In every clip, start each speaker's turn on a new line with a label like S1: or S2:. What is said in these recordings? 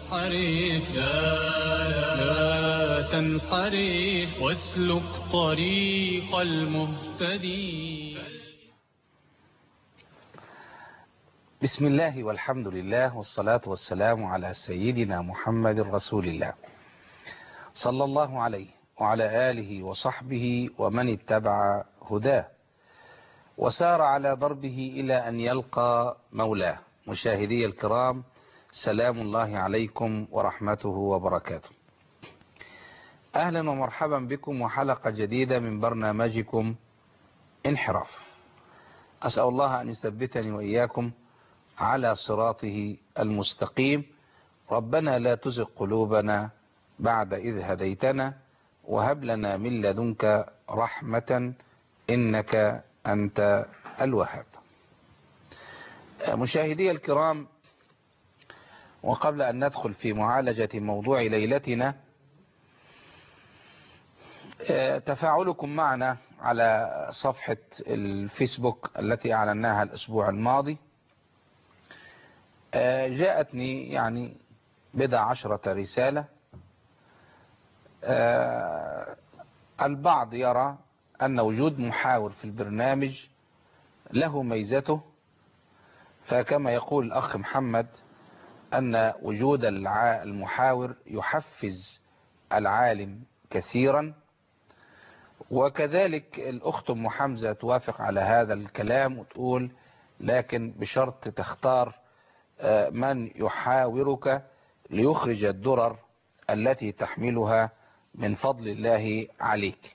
S1: تنحرف لا لا تنحرف واسلك طريق المهتدين
S2: بسم الله والحمد لله والصلاة والسلام على سيدنا محمد رسول الله صلى الله عليه وعلى آله وصحبه ومن اتبع هداه وسار على ضربه إلى أن يلقى مولاه مشاهدي الكرام سلام الله عليكم ورحمته وبركاته أهلا ومرحبا بكم وحلقة جديدة من برنامجكم انحراف أسأل الله أن يثبتني وإياكم على صراطه المستقيم ربنا لا تزغ قلوبنا بعد إذ هديتنا وهب لنا من لدنك رحمة إنك أنت الوهاب مشاهدي الكرام وقبل أن ندخل في معالجة موضوع ليلتنا تفاعلكم معنا على صفحة الفيسبوك التي أعلناها الأسبوع الماضي جاءتني يعني بضع عشرة رسالة البعض يرى أن وجود محاور في البرنامج له ميزته فكما يقول الأخ محمد أن وجود المحاور يحفز العالم كثيرا وكذلك الأخت أم حمزة توافق على هذا الكلام وتقول لكن بشرط تختار من يحاورك ليخرج الدرر التي تحملها من فضل الله عليك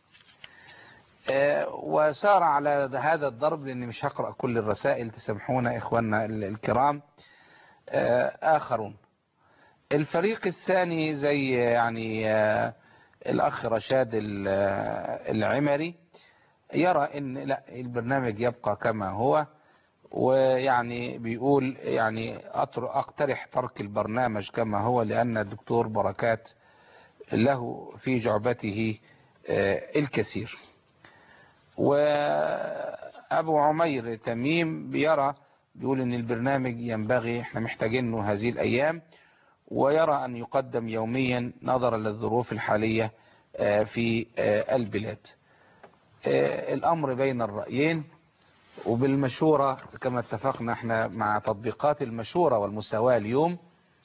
S2: وسار على هذا الضرب لأني مش هقرأ كل الرسائل تسامحونا إخواننا الكرام آخرون الفريق الثاني زي يعني الأخ رشاد العمري يرى ان لا البرنامج يبقى كما هو ويعني بيقول يعني اقترح ترك البرنامج كما هو لأن الدكتور بركات له في جعبته الكثير وأبو عمير تميم بيرى بيقول ان البرنامج ينبغي احنا محتاجينه هذه الأيام ويرى أن يقدم يوميا نظرا للظروف الحالية في البلاد الأمر بين الرأيين وبالمشورة كما اتفقنا احنا مع تطبيقات المشورة والمساواة اليوم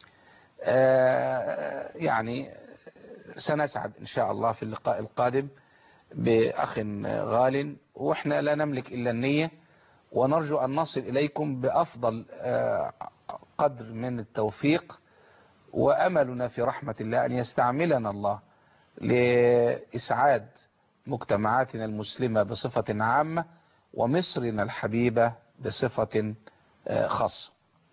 S2: يعني سنسعد ان شاء الله في اللقاء القادم بأخ غال واحنا لا نملك إلا النية ونرجو أن نصل إليكم بأفضل قدر من التوفيق وأملنا في رحمة الله أن يستعملنا الله لإسعاد مجتمعاتنا المسلمة بصفة عامة ومصرنا الحبيبة بصفة خاصة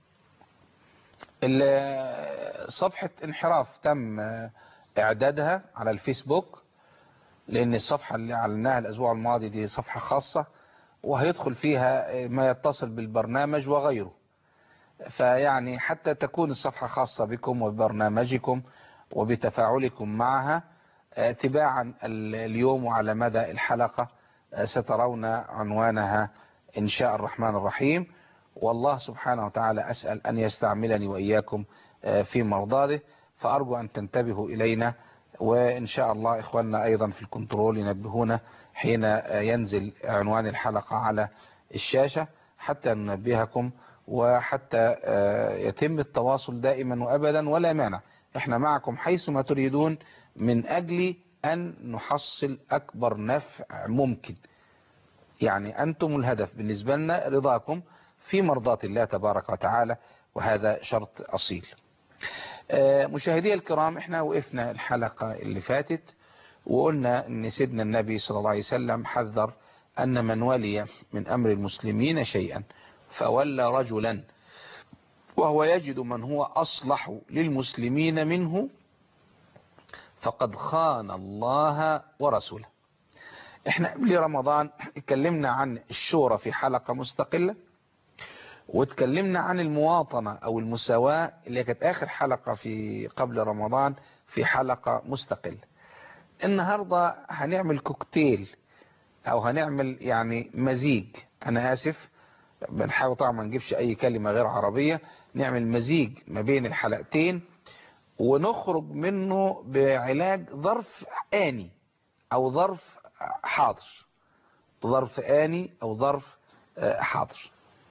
S2: صفحة انحراف تم اعدادها على الفيسبوك لان الصفحة اللي اعلناها الاسبوع الماضي دي صفحة خاصة وهيدخل فيها ما يتصل بالبرنامج وغيره فيعني حتى تكون الصفحة خاصة بكم وببرنامجكم وبتفاعلكم معها تباعا اليوم وعلى مدى الحلقة سترون عنوانها إن شاء الرحمن الرحيم والله سبحانه وتعالى أسأل أن يستعملني وإياكم في مرضاده فأرجو أن تنتبهوا إلينا وإن شاء الله إخواننا أيضا في الكنترول ينبهونا حين ينزل عنوان الحلقة على الشاشة حتى ننبهكم وحتى يتم التواصل دائما وأبدا ولا مانع احنا معكم حيثما تريدون من أجل أن نحصل أكبر نفع ممكن يعني أنتم الهدف بالنسبة لنا رضاكم في مرضاة الله تبارك وتعالى وهذا شرط أصيل مشاهدي الكرام احنا وقفنا الحلقة اللي فاتت وقلنا ان سيدنا النبي صلى الله عليه وسلم حذر ان من ولي من امر المسلمين شيئا فولى رجلا وهو يجد من هو اصلح للمسلمين منه فقد خان الله ورسوله احنا قبل رمضان اتكلمنا عن الشورى في حلقة مستقلة واتكلمنا عن المواطنة او المساواة اللي كانت اخر حلقة في قبل رمضان في حلقة مستقلة النهاردة هنعمل كوكتيل او هنعمل يعني مزيج انا اسف بنحاول طبعا ما نجيبش اي كلمة غير عربية نعمل مزيج ما بين الحلقتين ونخرج منه بعلاج ظرف آني أو ظرف حاضر ظرف آني أو ظرف حاضر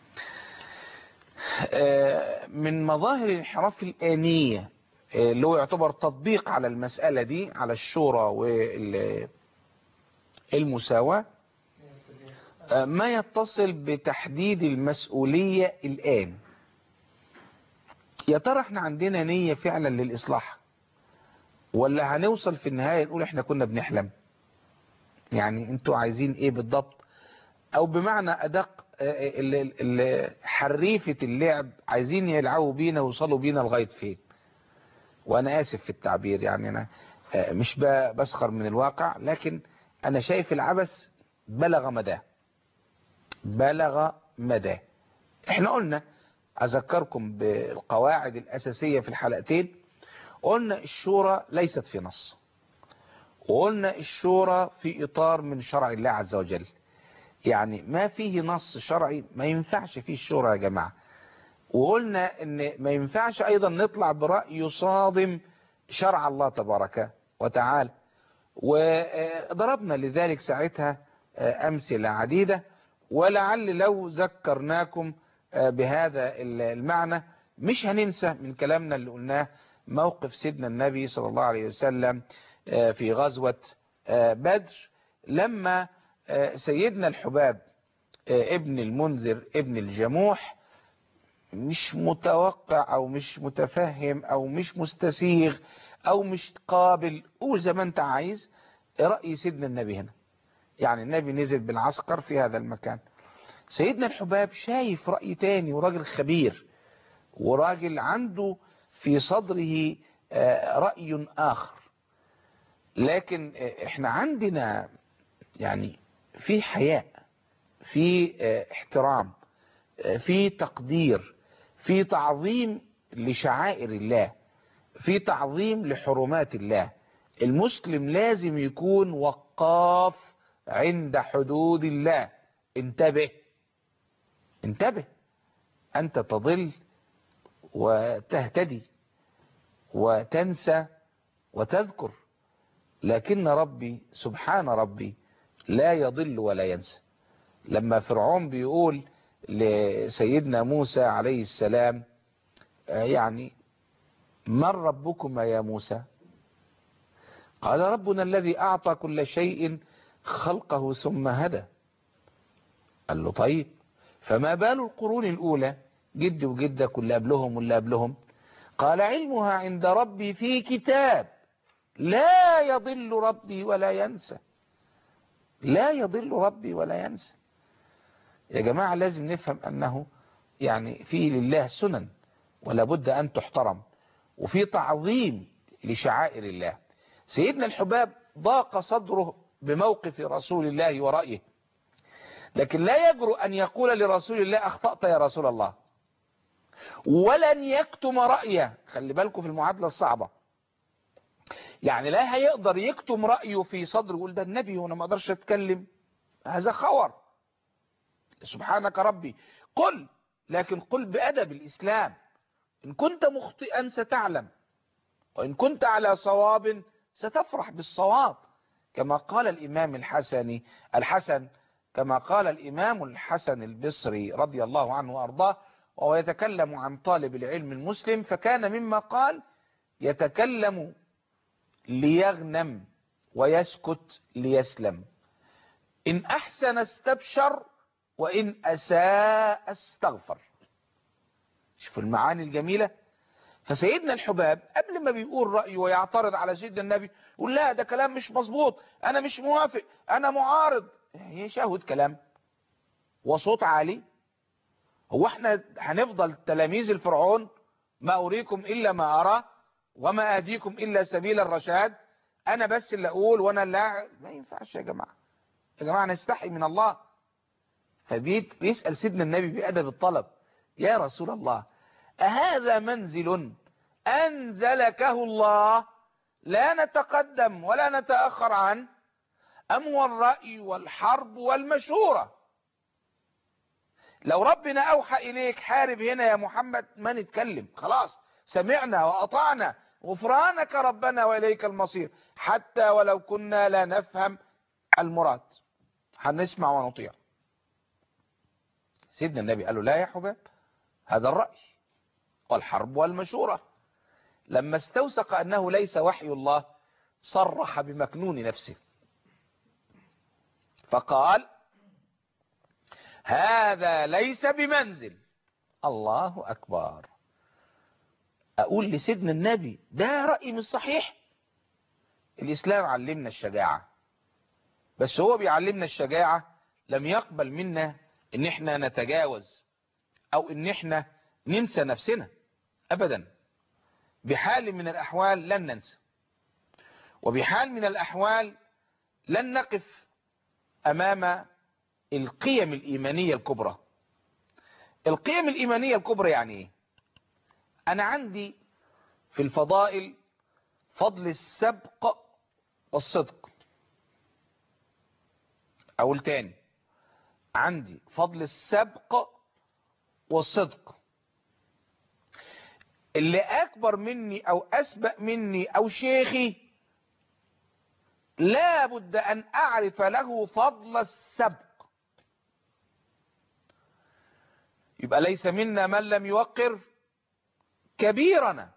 S2: من مظاهر الانحراف الآنية اللي هو يعتبر تطبيق على المسألة دي على الشورى والمساواة ما يتصل بتحديد المسؤولية الآن يا ترى احنا عندنا نية فعلا للإصلاح ولا هنوصل في النهاية نقول احنا كنا بنحلم يعني انتوا عايزين ايه بالضبط او بمعنى ادق حريفة اللعب عايزين يلعبوا بينا ويوصلوا بينا لغاية فين وانا اسف في التعبير يعني انا مش بسخر من الواقع لكن انا شايف العبث بلغ مداه بلغ مداه احنا قلنا اذكركم بالقواعد الاساسية في الحلقتين قلنا الشورى ليست في نص وقلنا الشورى في اطار من شرع الله عز وجل يعني ما فيه نص شرعي ما ينفعش فيه الشورى يا جماعة وقلنا ان ما ينفعش ايضا نطلع برأي يصادم شرع الله تبارك وتعالى وضربنا لذلك ساعتها امثلة عديدة ولعل لو ذكرناكم بهذا المعنى مش هننسى من كلامنا اللي قلناه موقف سيدنا النبي صلى الله عليه وسلم في غزوة بدر لما سيدنا الحباب ابن المنذر ابن الجموح مش متوقع او مش متفهم او مش مستسيغ او مش قابل قول زي ما انت عايز رأي سيدنا النبي هنا يعني النبي نزل بالعسكر في هذا المكان سيدنا الحباب شايف رأي تاني وراجل خبير وراجل عنده في صدره رأي آخر لكن احنا عندنا يعني في حياء في احترام في تقدير في تعظيم لشعائر الله في تعظيم لحرمات الله المسلم لازم يكون وقاف عند حدود الله انتبه انتبه أنت تضل وتهتدي وتنسى وتذكر لكن ربي سبحان ربي لا يضل ولا ينسى لما فرعون بيقول لسيدنا موسى عليه السلام يعني من ربكما يا موسى قال ربنا الذي أعطى كل شيء خلقه ثم هدى قال له طيب فما بال القرون الأولى جد وجدة كل قبلهم واللي قبلهم قال علمها عند ربي في كتاب لا يضل ربي ولا ينسى لا يضل ربي ولا ينسى يا جماعة لازم نفهم أنه يعني في لله سنن ولا بد أن تحترم وفي تعظيم لشعائر الله سيدنا الحباب ضاق صدره بموقف رسول الله ورأيه لكن لا يجرؤ أن يقول لرسول الله أخطأت يا رسول الله ولن يكتم رأيه خلي بالكم في المعادلة الصعبة يعني لا هيقدر يكتم رأيه في صدره يقول ده النبي وانا ما اقدرش اتكلم هذا خور سبحانك ربي قل لكن قل بأدب الإسلام إن كنت مخطئا ستعلم وإن كنت على صواب ستفرح بالصواب كما قال الإمام الحسني الحسن كما قال الإمام الحسن البصري رضي الله عنه وأرضاه وهو يتكلم عن طالب العلم المسلم فكان مما قال يتكلم ليغنم ويسكت ليسلم إن أحسن استبشر وإن أساء استغفر شوفوا المعاني الجميلة فسيدنا الحباب قبل ما بيقول رأيه ويعترض على سيدنا النبي يقول لا ده كلام مش مظبوط أنا مش موافق أنا معارض هي شهوة كلام وصوت عالي هو احنا هنفضل تلاميذ الفرعون ما أريكم إلا ما أرى وما أهديكم إلا سبيل الرشاد أنا بس اللي أقول وأنا لا ما ينفعش يا جماعة يا جماعة نستحي من الله فبيت بيسأل سيدنا النبي بأدب الطلب يا رسول الله أهذا منزل أنزلكه الله لا نتقدم ولا نتأخر عنه أم هو الرأي والحرب والمشورة لو ربنا أوحى إليك حارب هنا يا محمد ما نتكلم خلاص سمعنا وأطعنا غفرانك ربنا وإليك المصير حتى ولو كنا لا نفهم المراد هنسمع ونطيع سيدنا النبي قال له لا يا حباب هذا الرأي والحرب والمشورة لما استوثق أنه ليس وحي الله صرح بمكنون نفسه فقال هذا ليس بمنزل الله أكبر أقول لسيدنا النبي ده رأي مش صحيح الإسلام علمنا الشجاعة بس هو بيعلمنا الشجاعة لم يقبل منا ان احنا نتجاوز او ان احنا ننسى نفسنا ابدا بحال من الاحوال لن ننسى وبحال من الاحوال لن نقف امام القيم الايمانية الكبرى القيم الايمانية الكبرى يعني ايه انا عندي في الفضائل فضل السبق والصدق اقول تاني عندي فضل السبق والصدق اللي اكبر مني او اسبق مني او شيخي لا بد ان اعرف له فضل السبق يبقى ليس منا من لم يوقر كبيرنا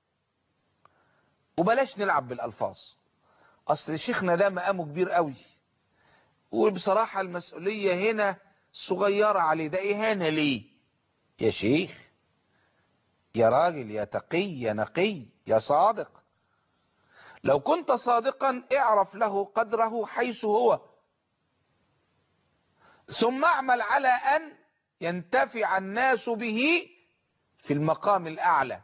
S2: وبلاش نلعب بالالفاظ اصل شيخنا ده مقامه كبير قوي وبصراحة المسؤولية هنا صغيرة عليه ده اهانة ليه يا شيخ يا راجل يا تقي يا نقي يا صادق لو كنت صادقا اعرف له قدره حيث هو ثم اعمل على ان ينتفع الناس به في المقام الاعلى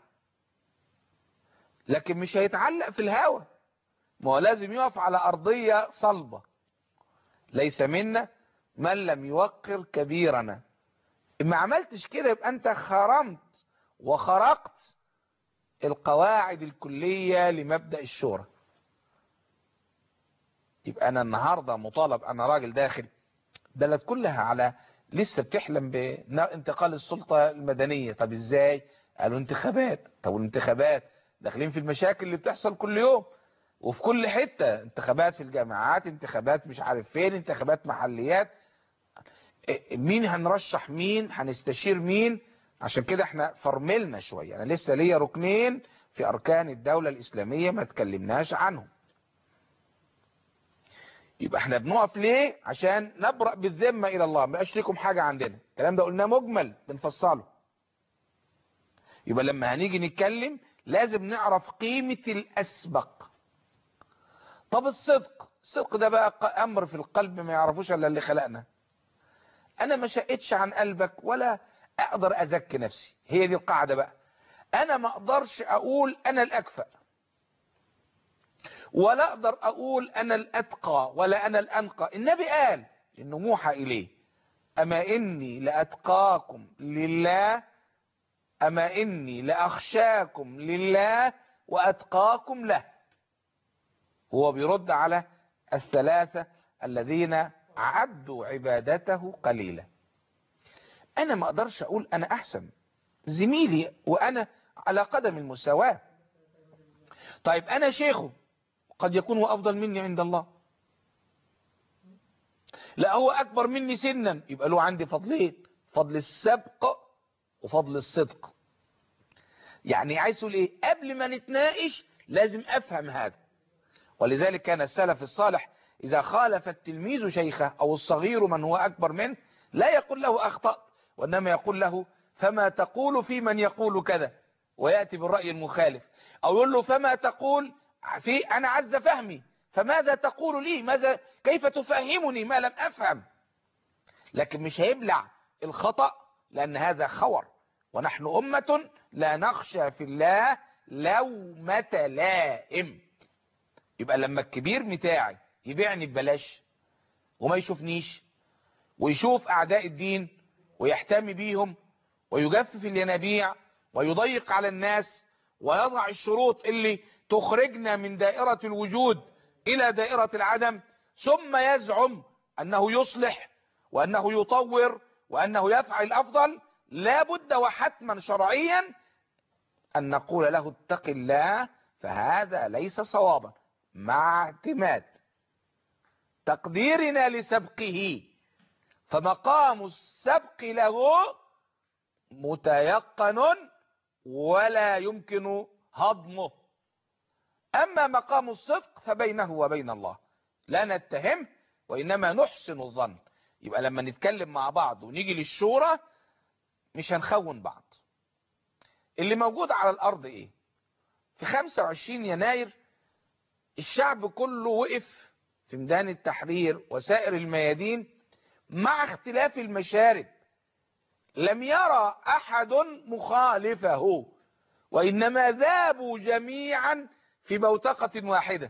S2: لكن مش هيتعلق في الهوى ما هو لازم يقف على ارضية صلبة ليس منا من لم يوقر كبيرنا ما عملتش كده يبقى انت خرمت وخرقت القواعد الكلية لمبدأ الشورى يبقى انا النهاردة مطالب انا راجل داخل بلد كلها على لسه بتحلم بانتقال السلطة المدنية طب ازاي قالوا انتخابات طب الانتخابات داخلين في المشاكل اللي بتحصل كل يوم وفي كل حتة انتخابات في الجامعات انتخابات مش عارف فين انتخابات محليات مين هنرشح مين هنستشير مين عشان كده احنا فرملنا شوية انا لسه ليا ركنين في اركان الدولة الاسلامية ما تكلمناش عنهم يبقى احنا بنقف ليه عشان نبرأ بالذمة الى الله ما لكم حاجة عندنا الكلام ده قلناه مجمل بنفصله يبقى لما هنيجي نتكلم لازم نعرف قيمة الاسبق طب الصدق الصدق ده بقى امر في القلب ما يعرفوش الا اللي خلقنا انا ما شقتش عن قلبك ولا اقدر ازكي نفسي هي دي القاعدة بقى انا ما اقدرش اقول انا الاكفأ ولا اقدر اقول انا الاتقى ولا انا الانقى النبي قال انه موحى اليه اما اني لاتقاكم لله اما اني لاخشاكم لله واتقاكم له هو بيرد على الثلاثة الذين عدوا عبادته قليلا انا ما اقدرش اقول انا احسن زميلي وانا على قدم المساواة طيب انا شيخه قد يكون هو افضل مني عند الله لا هو اكبر مني سنا يبقى له عندي فضلين فضل السبق وفضل الصدق يعني عايز تقول ايه قبل ما نتناقش لازم افهم هذا ولذلك كان السلف الصالح اذا خالف التلميذ شيخه او الصغير من هو اكبر منه لا يقول له اخطأت وانما يقول له فما تقول في من يقول كذا ويأتي بالرأي المخالف او يقول له فما تقول في انا عز فهمي فماذا تقول لي ماذا كيف تفهمني ما لم افهم لكن مش هيبلع الخطأ لان هذا خور ونحن امة لا نخشى في الله لومة لائم يبقى لما الكبير بتاعي يبيعني ببلاش وما يشوفنيش ويشوف اعداء الدين ويحتمي بيهم ويجفف الينابيع ويضيق على الناس ويضع الشروط اللي تخرجنا من دائرة الوجود الى دائرة العدم ثم يزعم انه يصلح وانه يطور وانه يفعل الافضل لا بد وحتما شرعيا ان نقول له اتق الله فهذا ليس صوابا مع اعتماد تقديرنا لسبقه فمقام السبق له متيقن ولا يمكن هضمه أما مقام الصدق فبينه وبين الله لا نتهم وإنما نحسن الظن يبقى لما نتكلم مع بعض ونيجي للشورى مش هنخون بعض اللي موجود على الأرض إيه في 25 يناير الشعب كله وقف في ميدان التحرير وسائر الميادين مع اختلاف المشارب لم يرى أحد مخالفه وإنما ذابوا جميعا في بوتقة واحدة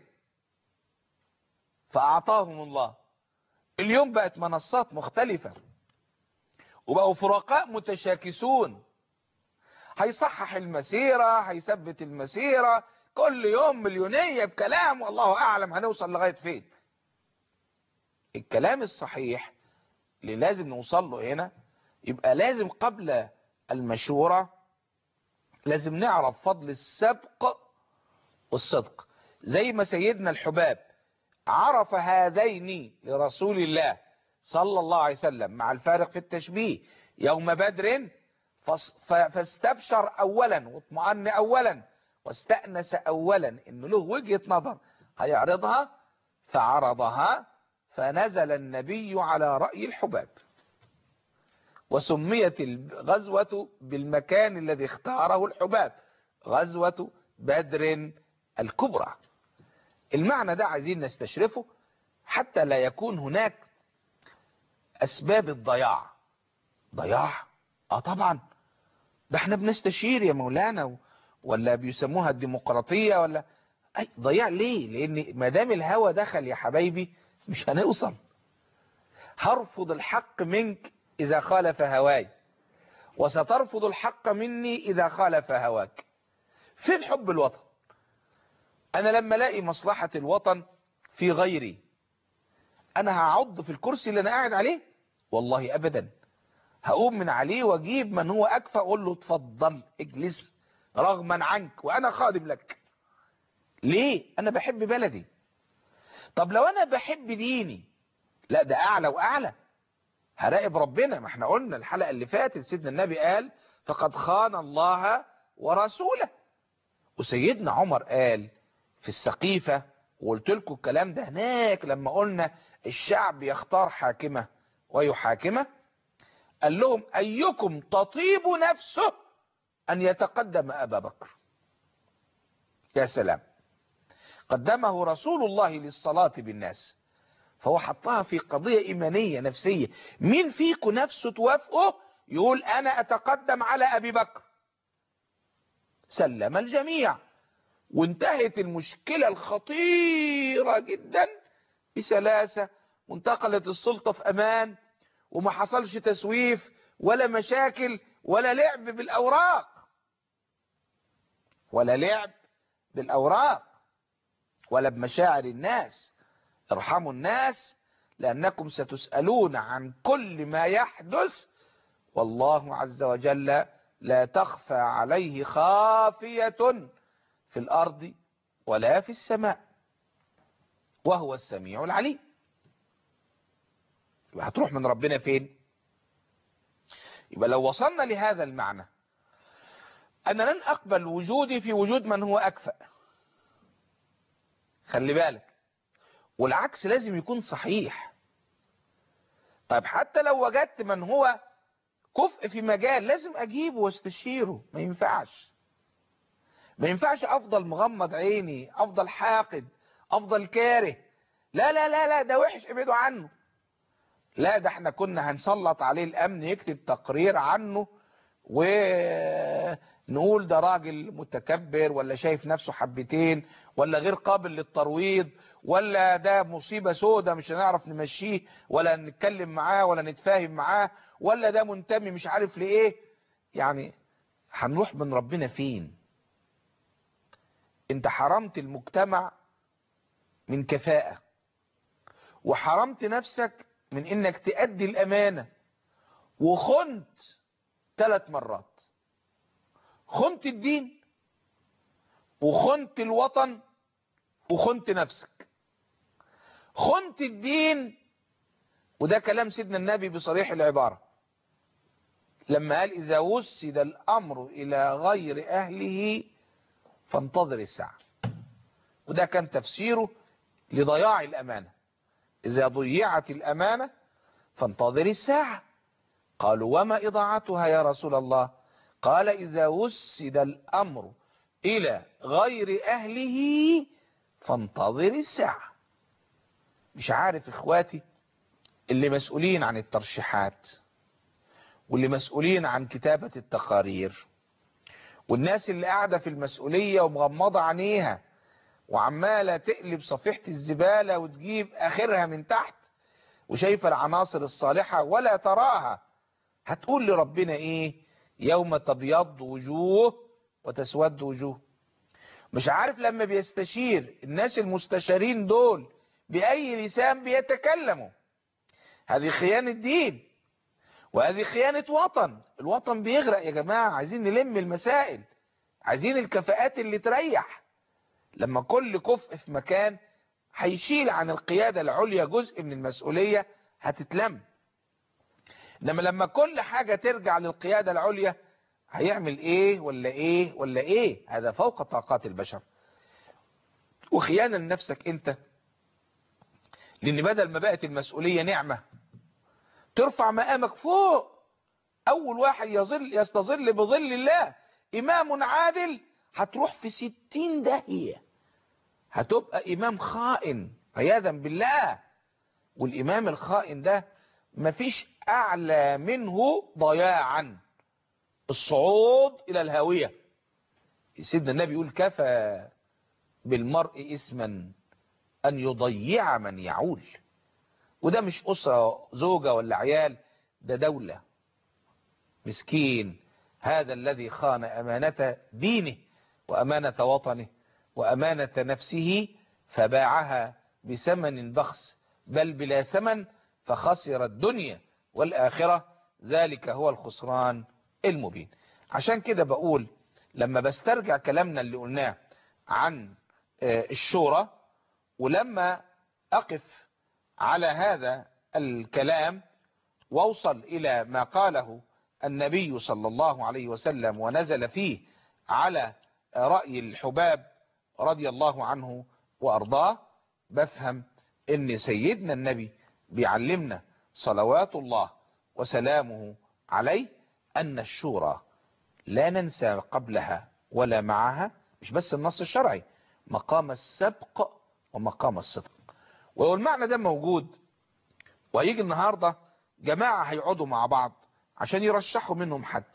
S2: فأعطاهم الله اليوم بقت منصات مختلفة وبقوا فرقاء متشاكسون هيصحح المسيرة هيثبت المسيرة كل يوم مليونية بكلام والله أعلم هنوصل لغاية فين الكلام الصحيح اللي لازم نوصل له هنا يبقى لازم قبل المشورة لازم نعرف فضل السبق والصدق زي ما سيدنا الحباب عرف هذين لرسول الله صلى الله عليه وسلم مع الفارق في التشبيه يوم بدر فاستبشر اولا واطمأن اولا واستأنس اولا انه له وجهة نظر هيعرضها فعرضها فنزل النبي على رأي الحباب وسميت الغزوة بالمكان الذي اختاره الحباب غزوة بدر الكبرى المعنى ده عايزين نستشرفه حتى لا يكون هناك اسباب الضياع ضياع اه طبعا ده احنا بنستشير يا مولانا ولا بيسموها الديمقراطية ولا اي ضياع ليه لان ما دام الهوى دخل يا حبايبي مش هنوصل هرفض الحق منك اذا خالف هواي وسترفض الحق مني اذا خالف هواك فين حب الوطن انا لما الاقي مصلحة الوطن في غيري انا هعض في الكرسي اللي انا قاعد عليه والله ابدا هقوم من عليه واجيب من هو اكفى اقول له اتفضل اجلس رغما عنك وانا خادم لك ليه انا بحب بلدي طب لو انا بحب ديني لا ده اعلى واعلى هراقب ربنا ما احنا قلنا الحلقة اللي فاتت سيدنا النبي قال فقد خان الله ورسوله وسيدنا عمر قال في السقيفة وقلت لكم الكلام ده هناك لما قلنا الشعب يختار حاكمة ويحاكمه قال لهم أيكم تطيب نفسه أن يتقدم أبا بكر يا سلام قدمه رسول الله للصلاة بالناس فهو حطها في قضية إيمانية نفسية مين فيكم نفسه توافقه يقول أنا أتقدم على أبي بكر سلم الجميع وانتهت المشكلة الخطيرة جدا بسلاسة وانتقلت السلطة في أمان وما حصلش تسويف ولا مشاكل ولا لعب بالأوراق ولا لعب بالأوراق ولا بمشاعر الناس ارحموا الناس لأنكم ستسألون عن كل ما يحدث والله عز وجل لا تخفى عليه خافية في الأرض ولا في السماء وهو السميع العليم يبقى هتروح من ربنا فين يبقى لو وصلنا لهذا المعنى أنا لن أقبل وجودي في وجود من هو أكفأ خلي بالك والعكس لازم يكون صحيح طيب حتى لو وجدت من هو كفء في مجال لازم أجيبه واستشيره ما ينفعش ما ينفعش أفضل مغمض عيني أفضل حاقد أفضل كاره لا لا لا لا ده وحش ابعدوا عنه لا ده احنا كنا هنسلط عليه الامن يكتب تقرير عنه ونقول ده راجل متكبر ولا شايف نفسه حبتين ولا غير قابل للترويض ولا ده مصيبة سودة مش هنعرف نمشيه ولا نتكلم معاه ولا نتفاهم معاه ولا ده منتمي مش عارف لإيه يعني هنروح من ربنا فين انت حرمت المجتمع من كفاءة وحرمت نفسك من انك تأدي الامانة وخنت ثلاث مرات خنت الدين وخنت الوطن وخنت نفسك خنت الدين وده كلام سيدنا النبي بصريح العبارة لما قال إذا وسد الأمر إلى غير أهله فانتظر الساعة وده كان تفسيره لضياع الأمانة إذا ضيعت الأمانة فانتظر الساعة قالوا وما إضاعتها يا رسول الله قال إذا وسد الأمر إلى غير أهله فانتظر الساعة مش عارف إخواتي اللي مسؤولين عن الترشيحات واللي مسؤولين عن كتابة التقارير والناس اللي قاعدة في المسؤولية ومغمضة عينيها وعمالة تقلب صفيحة الزبالة وتجيب آخرها من تحت وشايفة العناصر الصالحة ولا تراها هتقول لربنا ايه يوم تبيض وجوه وتسود وجوه مش عارف لما بيستشير الناس المستشارين دول بأي لسان بيتكلموا هذه خيانة دين وهذه خيانة وطن الوطن بيغرق يا جماعة عايزين نلم المسائل عايزين الكفاءات اللي تريح لما كل كفء في مكان هيشيل عن القيادة العليا جزء من المسؤولية هتتلم انما لما كل حاجة ترجع للقيادة العليا هيعمل ايه ولا ايه ولا ايه هذا فوق طاقات البشر وخيانة لنفسك انت لان بدل ما بقت المسؤولية نعمة ترفع مقامك فوق اول واحد يظل يستظل بظل الله امام عادل هتروح في ستين داهية هتبقى امام خائن عياذا بالله والامام الخائن ده مفيش اعلى منه ضياعا الصعود الى الهاوية سيدنا النبي يقول كفى بالمرء اسما ان يضيع من يعول وده مش اسرة زوجة ولا عيال ده دولة مسكين هذا الذي خان امانة دينه وامانة وطنه وامانة نفسه فباعها بثمن بخس بل بلا ثمن فخسر الدنيا والآخرة ذلك هو الخسران المبين عشان كده بقول لما بسترجع كلامنا اللي قلناه عن الشورى ولما أقف على هذا الكلام واوصل إلى ما قاله النبي صلى الله عليه وسلم ونزل فيه على رأي الحباب رضي الله عنه وأرضاه بفهم ان سيدنا النبي بيعلمنا صلوات الله وسلامه عليه ان الشورى لا ننسى قبلها ولا معها مش بس النص الشرعي مقام السبق ومقام الصدق ولو المعنى ده موجود وهيجي النهاردة جماعة هيقعدوا مع بعض عشان يرشحوا منهم حد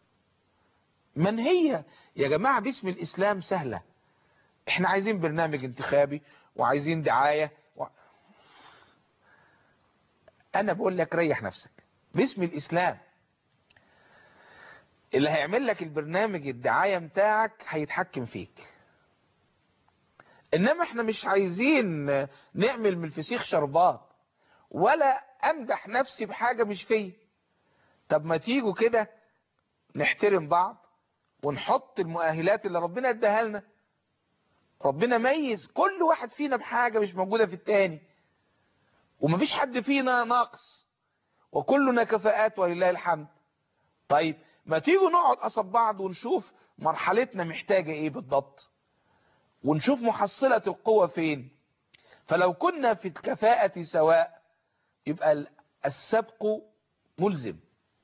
S2: من هي يا جماعة باسم الإسلام سهلة احنا عايزين برنامج انتخابي وعايزين دعاية و... انا بقول لك ريح نفسك باسم الاسلام اللي هيعمل لك البرنامج الدعاية متاعك هيتحكم فيك انما احنا مش عايزين نعمل من الفسيخ شربات ولا امدح نفسي بحاجة مش فيا طب ما تيجوا كده نحترم بعض ونحط المؤهلات اللي ربنا اداها لنا ربنا ميز كل واحد فينا بحاجة مش موجودة في التاني ومفيش حد فينا ناقص وكلنا كفاءات ولله الحمد طيب ما تيجوا نقعد قصب بعض ونشوف مرحلتنا محتاجة ايه بالضبط ونشوف محصلة القوة فين فلو كنا في الكفاءة سواء يبقى السبق ملزم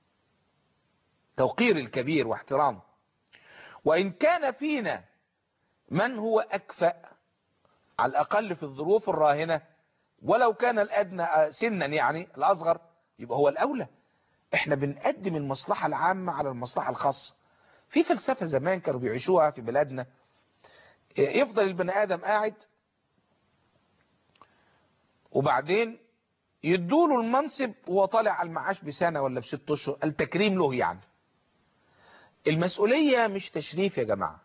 S2: توقير الكبير واحترامه وإن كان فينا من هو أكفأ على الأقل في الظروف الراهنة ولو كان الأدنى سنا يعني الأصغر يبقى هو الأولى احنا بنقدم المصلحة العامة على المصلحة الخاصة في فلسفة زمان كانوا بيعيشوها في بلادنا يفضل البني آدم قاعد وبعدين يدوله المنصب وهو طالع على المعاش بسنة ولا بست اشهر التكريم له يعني المسؤولية مش تشريف يا جماعة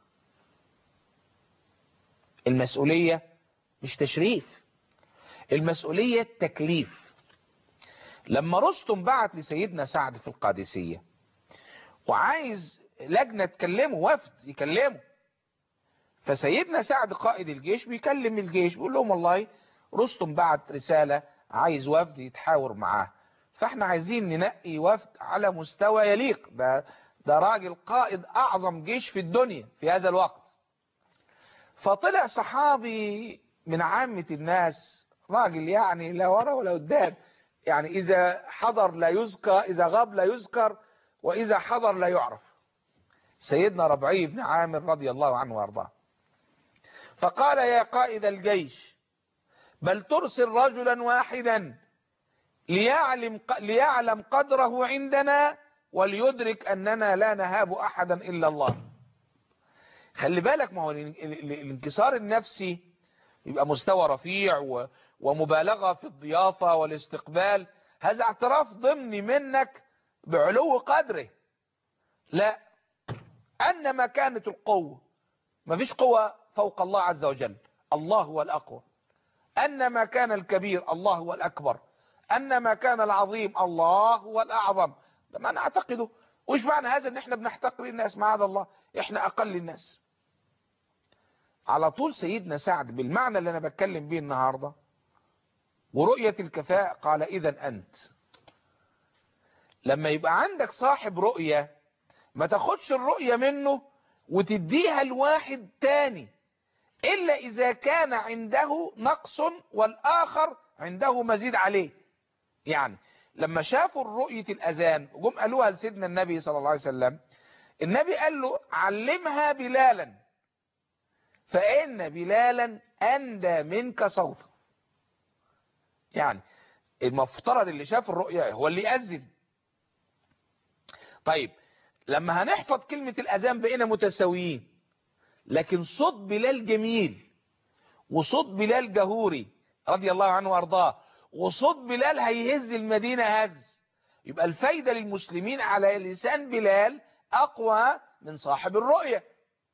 S2: المسؤولية مش تشريف المسؤولية تكليف لما رستم بعت لسيدنا سعد في القادسية وعايز لجنة تكلمه وفد يكلمه فسيدنا سعد قائد الجيش بيكلم الجيش بيقول لهم والله رستم بعت رسالة عايز وفد يتحاور معاه فاحنا عايزين ننقي وفد على مستوى يليق ده ده راجل قائد اعظم جيش في الدنيا في هذا الوقت فطلع صحابي من عامة الناس راجل يعني لا ورا ولا قدام يعني اذا حضر لا يذكر اذا غاب لا يذكر واذا حضر لا يعرف سيدنا ربعي بن عامر رضي الله عنه وارضاه فقال يا قائد الجيش بل ترسل رجلا واحدا ليعلم, ليعلم قدره عندنا وليدرك أننا لا نهاب أحدا إلا الله خلي بالك ما هو الانكسار النفسي يبقى مستوى رفيع ومبالغة في الضيافة والاستقبال هذا اعتراف ضمني منك بعلو قدره لا أنما كانت القوة ما فيش قوة فوق الله عز وجل الله هو الأقوى أنما كان الكبير الله هو الأكبر أنما كان العظيم الله هو الأعظم ده ما نعتقده وش معنى هذا ان احنا بنحتقر الناس معاذ الله احنا اقل الناس على طول سيدنا سعد بالمعنى اللي انا بتكلم بيه النهاردة ورؤية الكفاءة قال اذا انت لما يبقى عندك صاحب رؤية ما تاخدش الرؤية منه وتديها لواحد تاني الا اذا كان عنده نقص والاخر عنده مزيد عليه يعني لما شافوا رؤية الأذان جم قالوها لسيدنا النبي صلى الله عليه وسلم النبي قال له علمها بلالا فإن بلالا أندى منك صوتا يعني المفترض اللي شاف الرؤية هو اللي يأذن طيب لما هنحفظ كلمة الأذان بقينا متساويين لكن صوت بلال جميل وصوت بلال جهوري رضي الله عنه وارضاه وصوت بلال هيهز المدينة هز يبقى الفايدة للمسلمين على لسان بلال أقوى من صاحب الرؤية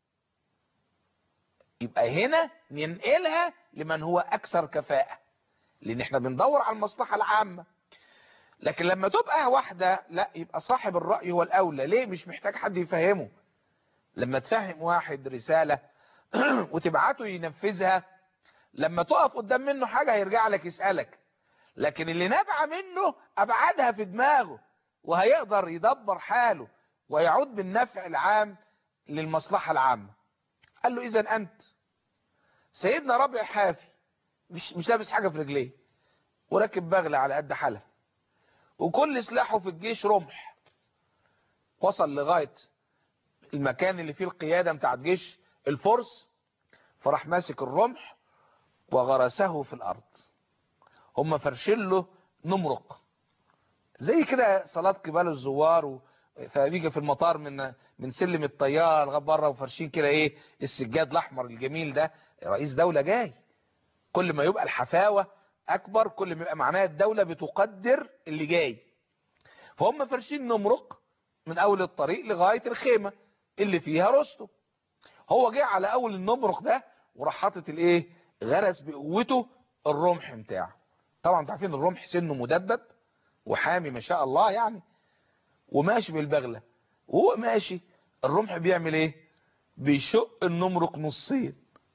S2: يبقى هنا ننقلها لمن هو أكثر كفاءة لأن احنا بندور على المصلحة العامة لكن لما تبقى واحدة لا يبقى صاحب الرأي هو الأولى ليه مش محتاج حد يفهمه لما تفهم واحد رسالة وتبعته ينفذها لما تقف قدام منه حاجة هيرجع لك يسألك لكن اللي نبع منه أبعدها في دماغه وهيقدر يدبر حاله ويعود بالنفع العام للمصلحة العامة قال له إذا أنت سيدنا ربع حافي مش, مش لابس حاجة في رجليه وراكب بغلة على قد حالها وكل سلاحه في الجيش رمح وصل لغاية المكان اللي فيه القيادة بتاع جيش الفرس فراح ماسك الرمح وغرسه في الأرض هم فرشين له نمرق زي كده صلاة قبال الزوار و... فبيجي في المطار من من سلم الطيار لغايه بره وفرشين كده ايه السجاد الاحمر الجميل ده رئيس دولة جاي كل ما يبقى الحفاوة اكبر كل ما يبقى معناها الدولة بتقدر اللي جاي فهم فرشين نمرق من اول الطريق لغاية الخيمة اللي فيها رستم هو جه على اول النمرق ده وراح حاطط الايه غرس بقوته الرمح بتاعه طبعا انتوا عارفين الرمح سنه مدبب وحامي ما شاء الله يعني وماشي بالبغلة وهو ماشي الرمح بيعمل ايه بيشق النمرق نصين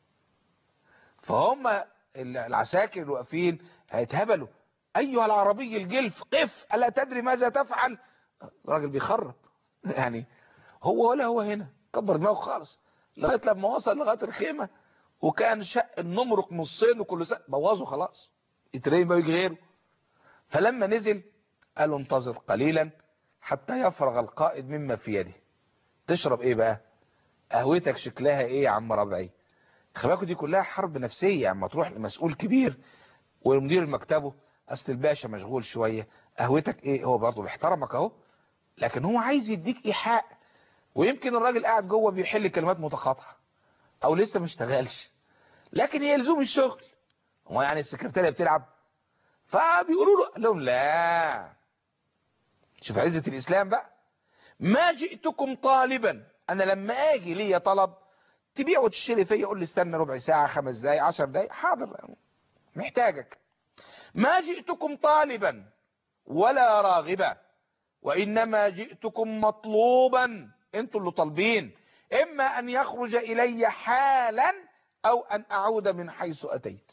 S2: فهم العساكر اللي واقفين هيتهبلوا ايها العربي الجلف قف الا تدري ماذا تفعل الراجل بيخرط يعني هو ولا هو هنا كبر دماغه خالص لغايه لما وصل لغايه الخيمه وكان شق النمرق نصين وكل سنه بوظه خلاص يترين بقى يجي غيره فلما نزل قالوا انتظر قليلا حتى يفرغ القائد مما في يده تشرب ايه بقى قهوتك شكلها ايه يا عم ربعي خباكوا دي كلها حرب نفسية اما تروح لمسؤول كبير ومدير مكتبه اصل الباشا مشغول شوية قهوتك ايه هو برضه بيحترمك اهو لكن هو عايز يديك ايحاء ويمكن الراجل قاعد جوه بيحل كلمات متقاطعة او لسه ما اشتغلش لكن هي لزوم الشغل هو يعني السكرتارية بتلعب فبيقولوا له لهم لا شوف عزة الإسلام بقى ما جئتكم طالبا أنا لما أجي لي طلب تبيع وتشتري فيا يقول لي استنى ربع ساعة خمس دقايق عشر دقايق حاضر محتاجك ما جئتكم طالبا ولا راغبا وإنما جئتكم مطلوبا انتوا اللي طالبين إما أن يخرج إلي حالا أو أن أعود من حيث أتيت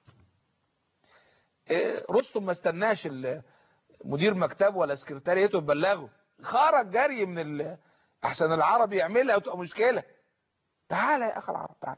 S2: إيه، رستم ما استناش ال- مدير مكتبه ولا سكرتاريته يبلغه خرج جري من ال... احسن العربي يعملها وتبقى مشكله تعالى يا اخ العرب تعالى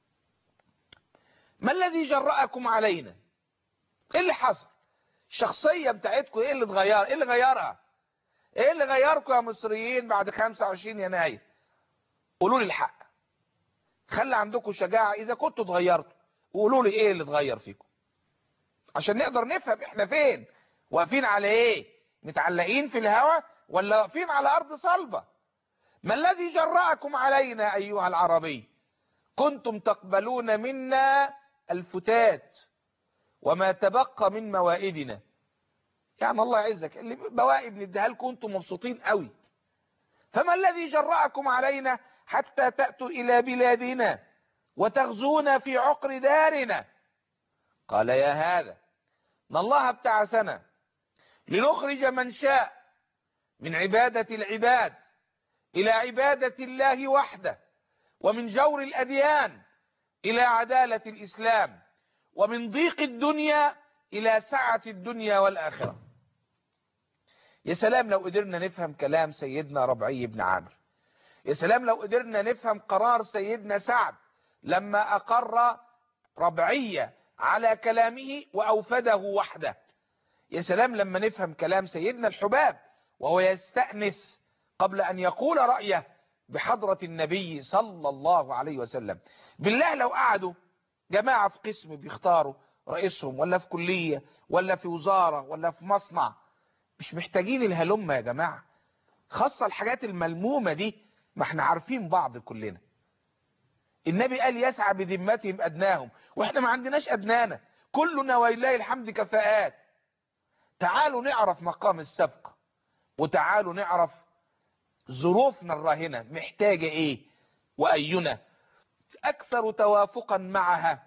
S2: ما الذي جرأكم علينا ايه اللي حصل الشخصيه بتاعتكم ايه اللي اتغير ايه اللي غيرها ايه اللي غيركم يا مصريين بعد 25 يناير قولوا لي الحق خلي عندكم شجاعه اذا كنتوا اتغيرتوا وقولوا لي ايه اللي اتغير فيكم عشان نقدر نفهم احنا فين واقفين على ايه متعلقين في الهواء ولا واقفين على ارض صلبة ما الذي جرأكم علينا ايها العربي كنتم تقبلون منا الفتات وما تبقى من موائدنا يعني الله يعزك اللي بوائد نديها لكم انتم مبسوطين قوي فما الذي جرأكم علينا حتى تأتوا الى بلادنا وتغزونا في عقر دارنا قال يا هذا ان الله ابتعثنا لنخرج من شاء من عبادة العباد إلى عبادة الله وحده ومن جور الأديان إلى عدالة الإسلام ومن ضيق الدنيا إلى سعة الدنيا والآخرة يا سلام لو قدرنا نفهم كلام سيدنا ربعي بن عامر يا سلام لو قدرنا نفهم قرار سيدنا سعد لما أقر ربعية على كلامه وأوفده وحده يا سلام لما نفهم كلام سيدنا الحباب وهو يستأنس قبل أن يقول رأيه بحضرة النبي صلى الله عليه وسلم بالله لو قعدوا جماعة في قسم بيختاروا رئيسهم ولا في كلية ولا في وزارة ولا في مصنع مش محتاجين الهلمة يا جماعة خاصة الحاجات الملمومة دي ما احنا عارفين بعض كلنا النبي قال يسعى بذمتهم أدناهم واحنا ما عندناش أدنانا كلنا ولله الحمد كفاءات تعالوا نعرف مقام السبق وتعالوا نعرف ظروفنا الراهنة محتاجة ايه وأينا أكثر توافقا معها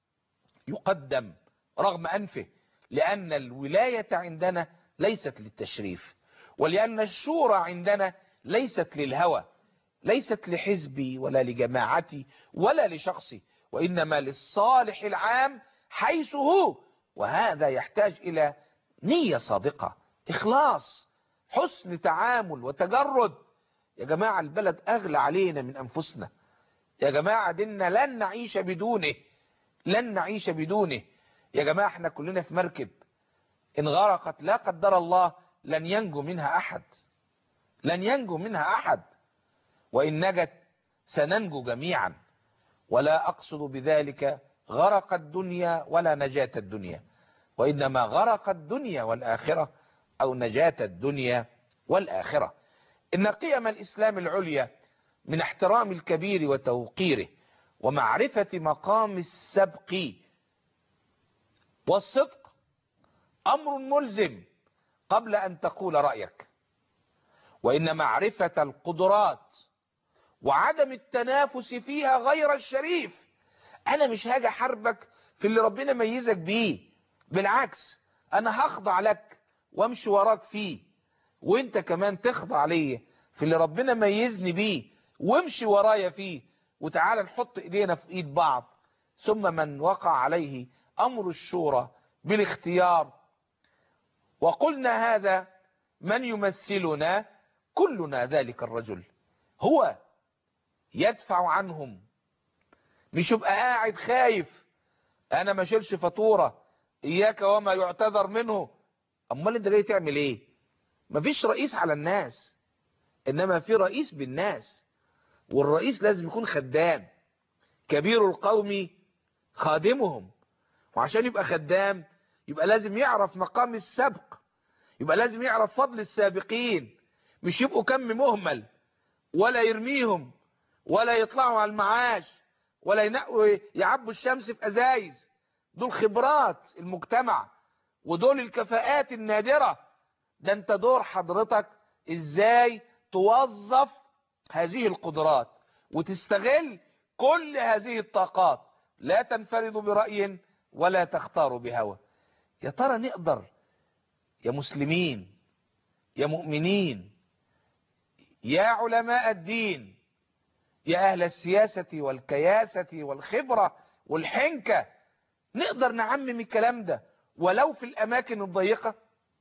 S2: يقدم رغم أنفه لأن الولاية عندنا ليست للتشريف ولأن الشورى عندنا ليست للهوى ليست لحزبي ولا لجماعتي ولا لشخصي وإنما للصالح العام حيث هو وهذا يحتاج إلى نية صادقة إخلاص حسن تعامل وتجرد يا جماعة البلد أغلى علينا من أنفسنا يا جماعة ديننا لن نعيش بدونه لن نعيش بدونه يا جماعة احنا كلنا في مركب إن غرقت لا قدر الله لن ينجو منها أحد لن ينجو منها أحد وإن نجت سننجو جميعا ولا أقصد بذلك غرق الدنيا ولا نجاة الدنيا وإنما غرق الدنيا والآخرة أو نجاة الدنيا والآخرة إن قيم الإسلام العليا من احترام الكبير وتوقيره ومعرفة مقام السبق والصدق أمر ملزم قبل أن تقول رأيك وإن معرفة القدرات وعدم التنافس فيها غير الشريف أنا مش هاجي حربك في اللي ربنا ميزك بيه بالعكس أنا هخضع لك وامشي وراك فيه وانت كمان تخضع ليا في اللي ربنا ميزني بيه وامشي ورايا فيه وتعالى نحط ايدينا في ايد بعض ثم من وقع عليه امر الشورى بالاختيار وقلنا هذا من يمثلنا كلنا ذلك الرجل هو يدفع عنهم مش يبقى قاعد خايف انا ما شيلش فاتوره اياك وما يعتذر منه امال انت جاي تعمل ايه مفيش رئيس على الناس انما في رئيس بالناس والرئيس لازم يكون خدام كبير القوم خادمهم وعشان يبقى خدام يبقى لازم يعرف مقام السبق يبقى لازم يعرف فضل السابقين مش يبقوا كم مهمل ولا يرميهم ولا يطلعوا على المعاش ولا ينقوا يعبوا الشمس في ازايز دول خبرات المجتمع ودول الكفاءات النادرة ده انت دور حضرتك ازاي توظف هذه القدرات وتستغل كل هذه الطاقات لا تنفرد برأي ولا تختار بهوى يا ترى نقدر يا مسلمين يا مؤمنين يا علماء الدين يا أهل السياسة والكياسة والخبرة والحنكة نقدر نعمم الكلام ده ولو في الأماكن الضيقة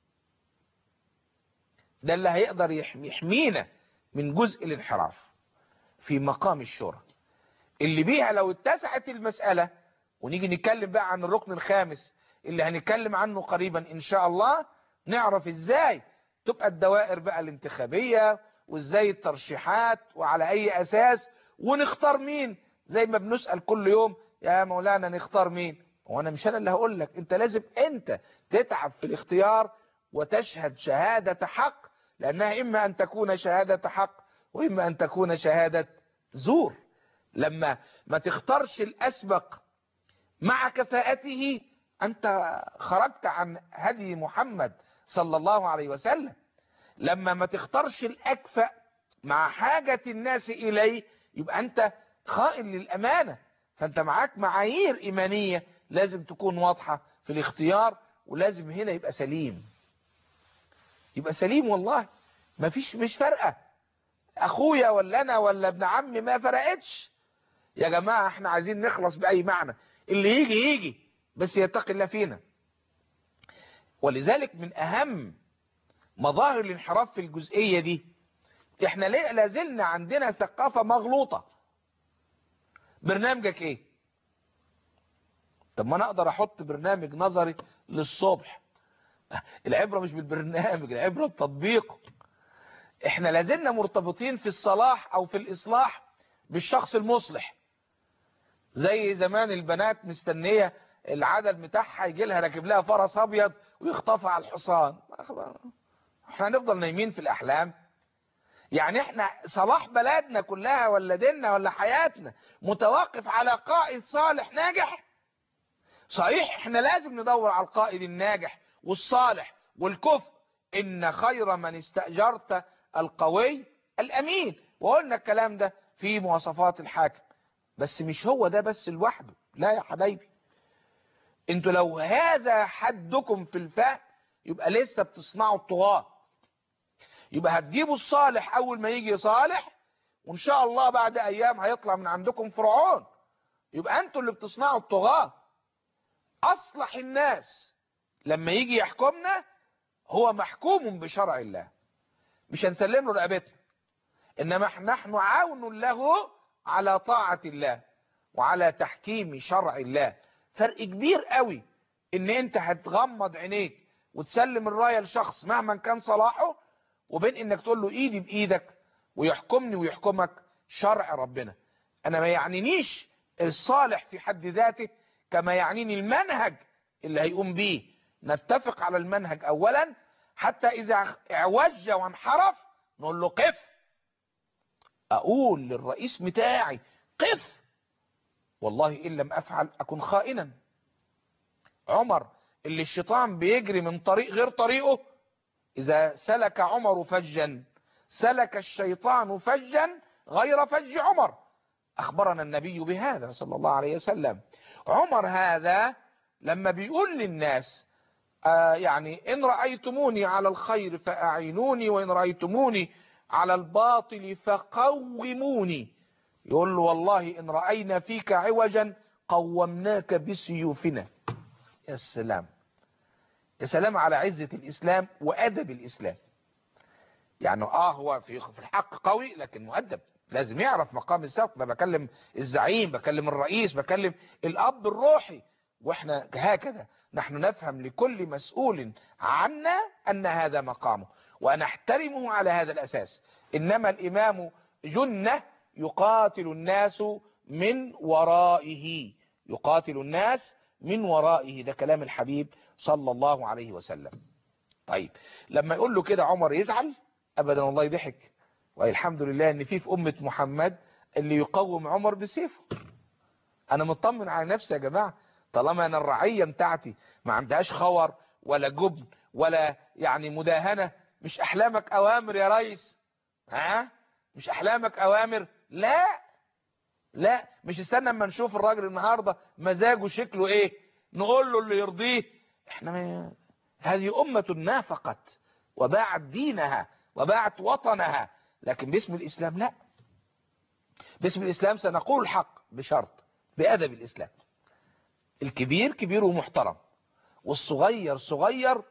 S2: ده اللي هيقدر يحمينا من جزء الانحراف في مقام الشورى اللي بيها لو اتسعت المسألة ونيجي نتكلم بقى عن الركن الخامس اللي هنتكلم عنه قريبا ان شاء الله نعرف ازاي تبقى الدوائر بقى الانتخابية وازاي الترشيحات وعلى اي اساس ونختار مين زي ما بنسأل كل يوم يا مولانا نختار مين وانا مش انا اللي هقول لك انت لازم انت تتعب في الاختيار وتشهد شهادة حق لانها اما ان تكون شهادة حق واما ان تكون شهادة زور لما ما تختارش الاسبق مع كفاءته انت خرجت عن هدي محمد صلى الله عليه وسلم لما ما تختارش الاكفأ مع حاجة الناس اليه يبقى انت خائن للامانة فانت معاك معايير ايمانية لازم تكون واضحة في الاختيار ولازم هنا يبقى سليم يبقى سليم والله ما فيش مش فارقة اخويا ولا انا ولا ابن عمي ما فرقتش يا جماعة احنا عايزين نخلص باي معنى اللي يجي يجي بس يتقي الله فينا ولذلك من اهم مظاهر الانحراف في الجزئية دي احنا ليه لازلنا عندنا ثقافة مغلوطة برنامجك ايه طب ما انا اقدر احط برنامج نظري للصبح العبرة مش بالبرنامج العبرة بتطبيقه احنا لازلنا مرتبطين في الصلاح او في الاصلاح بالشخص المصلح زي زمان البنات مستنية العدد بتاعها يجي لها راكب لها فرس ابيض ويخطفها على الحصان احنا هنفضل نايمين في الاحلام يعني احنا صلاح بلدنا كلها ولا ديننا ولا حياتنا متوقف على قائد صالح ناجح صحيح احنا لازم ندور على القائد الناجح والصالح والكفء ان خير من استأجرت القوي الامين وقلنا الكلام ده في مواصفات الحاكم بس مش هو ده بس لوحده لا يا حبايبي انتوا لو هذا حدكم في الفهم يبقى لسه بتصنعوا الطغاة يبقى هتجيبوا الصالح اول ما يجي صالح وان شاء الله بعد ايام هيطلع من عندكم فرعون يبقى انتوا اللي بتصنعوا الطغاة اصلح الناس لما يجي يحكمنا هو محكوم بشرع الله مش هنسلم له رقبتنا انما نحن عون له على طاعة الله وعلى تحكيم شرع الله فرق كبير قوي ان انت هتغمض عينيك وتسلم الراية لشخص مهما كان صلاحه وبين انك تقول له ايدي بايدك ويحكمني ويحكمك شرع ربنا انا ما يعنينيش الصالح في حد ذاته كما يعنيني المنهج اللي هيقوم بيه نتفق على المنهج اولا حتى اذا اعوج وانحرف نقول له قف اقول للرئيس بتاعي قف والله ان لم افعل اكون خائنا عمر اللي الشيطان بيجري من طريق غير طريقه اذا سلك عمر فجا سلك الشيطان فجا غير فج عمر اخبرنا النبي بهذا صلى الله عليه وسلم عمر هذا لما بيقول للناس آه يعني ان رأيتموني على الخير فاعينوني وان رأيتموني على الباطل فقوموني يقول له والله ان رأينا فيك عوجا قومناك بسيوفنا يا سلام يا سلام على عزة الاسلام وادب الاسلام يعني اه هو في في الحق قوي لكن مؤدب لازم يعرف مقام السبق ده بكلم الزعيم بكلم الرئيس بكلم الاب الروحي واحنا هكذا نحن نفهم لكل مسؤول عنا ان هذا مقامه ونحترمه على هذا الاساس انما الامام جنة يقاتل الناس من ورائه يقاتل الناس من ورائه ده كلام الحبيب صلى الله عليه وسلم طيب لما يقول له كده عمر يزعل ابدا والله ضحك والحمد لله ان في في امة محمد اللي يقوم عمر بسيفه انا مطمن على نفسي يا جماعة طالما انا الرعية بتاعتي ما عندهاش خور ولا جبن ولا يعني مداهنة مش احلامك اوامر يا ريس ها مش احلامك اوامر لا لا مش استنى اما نشوف الراجل النهاردة مزاجه شكله ايه نقول له اللي يرضيه احنا ما هذه امة نافقت وباعت دينها وباعت وطنها لكن باسم الاسلام لا باسم الإسلام سنقول الحق بشرط بأدب الإسلام الكبير كبير ومحترم والصغير صغير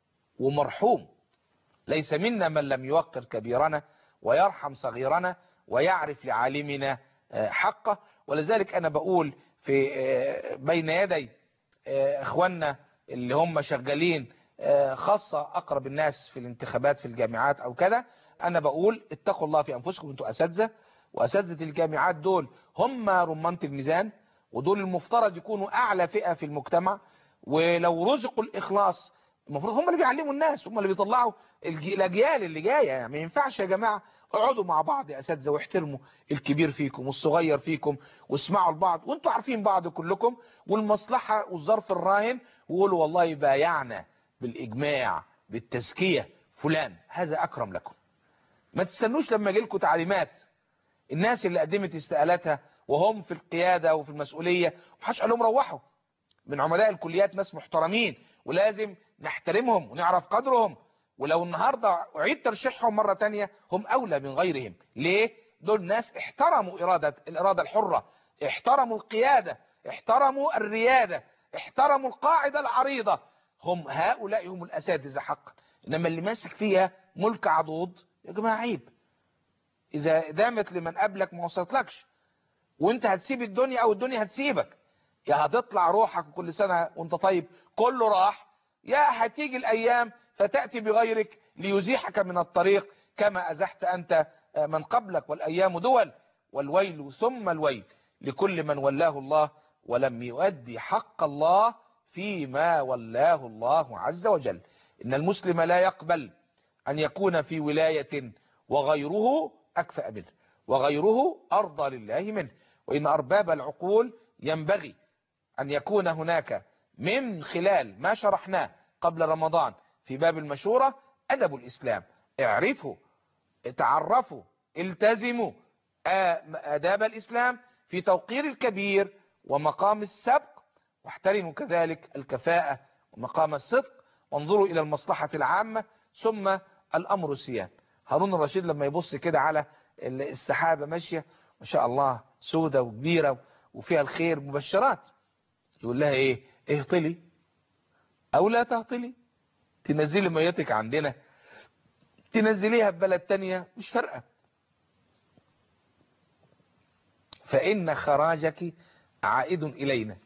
S2: ومرحوم ليس منا من لم يوقر كبيرنا ويرحم صغيرنا ويعرف لعالمنا حقه ولذلك أنا بقول في بين يدي اخواننا اللي هم شغالين خاصة اقرب الناس في الانتخابات في الجامعات او كذا انا بقول اتقوا الله في انفسكم انتوا اساتذه واساتذه الجامعات دول هم رمانة الميزان ودول المفترض يكونوا اعلى فئة في المجتمع ولو رزقوا الاخلاص المفروض هم اللي بيعلموا الناس هم اللي بيطلعوا الاجيال اللي جايه يعني ما ينفعش يا جماعه اقعدوا مع بعض يا اساتذه واحترموا الكبير فيكم والصغير فيكم واسمعوا لبعض وانتوا عارفين بعض كلكم والمصلحه والظرف الراهن وقولوا والله بايعنا بالاجماع بالتزكيه فلان هذا اكرم لكم ما تستنوش لما يجي لكم تعليمات الناس اللي قدمت استقالاتها وهم في القياده وفي المسؤوليه محدش قال لهم روحوا من عملاء الكليات ناس محترمين ولازم نحترمهم ونعرف قدرهم ولو النهاردة أعيد ترشيحهم مرة تانية هم أولى من غيرهم ليه؟ دول ناس احترموا إرادة الإرادة الحرة احترموا القيادة احترموا الريادة احترموا القاعدة العريضة هم هؤلاء هم الأساتذة حقا إنما اللي ماسك فيها ملك عضوض يا جماعة عيب إذا دامت لمن قبلك ما وصلتلكش وانت هتسيب الدنيا أو الدنيا هتسيبك يا هتطلع روحك كل سنة وانت طيب كله راح يا هتيجي الأيام فتأتي بغيرك ليزيحك من الطريق كما أزحت أنت من قبلك والأيام دول والويل ثم الويل لكل من ولاه الله ولم يؤدي حق الله فيما ولاه الله عز وجل إن المسلم لا يقبل أن يكون في ولاية وغيره أكفأ منه وغيره أرضى لله منه وإن أرباب العقول ينبغي أن يكون هناك من خلال ما شرحناه قبل رمضان في باب المشورة أدب الإسلام اعرفوا تعرفوا التزموا آداب الإسلام في توقير الكبير ومقام السبق واحترموا كذلك الكفاءة ومقام الصدق وانظروا إلى المصلحة العامة ثم الأمر سيان هارون الرشيد لما يبص كده على السحابة ماشية ما شاء الله سودة وكبيرة وفيها الخير مبشرات يقول لها ايه اهطلي او لا تهطلي تنزلي ميتك عندنا تنزليها في بلد تانية مش فارقة فإن خراجك عائد إلينا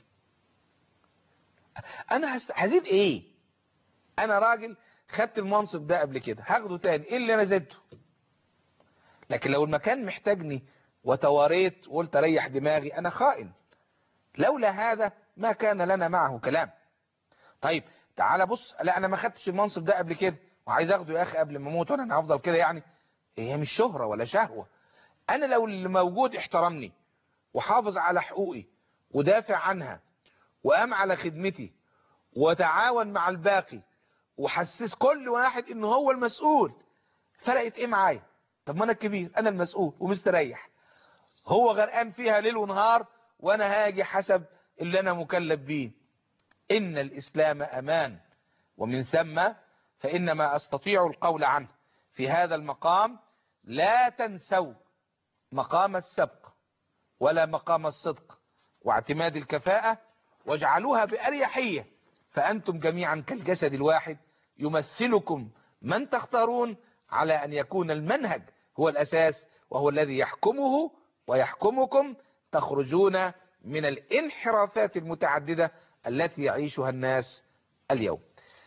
S2: أنا هزيد إيه أنا راجل خدت المنصب ده قبل كده هاخده تاني إيه اللي أنا زدته لكن لو المكان محتاجني وتواريت وقلت ريح دماغي أنا خائن لولا هذا ما كان لنا معه كلام طيب تعالى بص لا انا ما خدتش المنصب ده قبل كده وعايز اخده يا اخي قبل ما اموت وانا هفضل كده يعني هي مش شهرة ولا شهوة انا لو اللي موجود احترمني وحافظ على حقوقي ودافع عنها وقام على خدمتي وتعاون مع الباقي وحسس كل واحد ان هو المسؤول فرقت ايه معايا طب ما انا الكبير انا المسؤول ومستريح هو غرقان فيها ليل ونهار وانا هاجي حسب اللي انا مكلف بيه ان الاسلام امان ومن ثم فانما استطيع القول عنه في هذا المقام لا تنسوا مقام السبق ولا مقام الصدق واعتماد الكفاءة واجعلوها بأريحية فأنتم جميعا كالجسد الواحد يمثلكم من تختارون على أن يكون المنهج هو الأساس وهو الذي يحكمه ويحكمكم تخرجون من الانحرافات المتعددة التي يعيشها الناس اليوم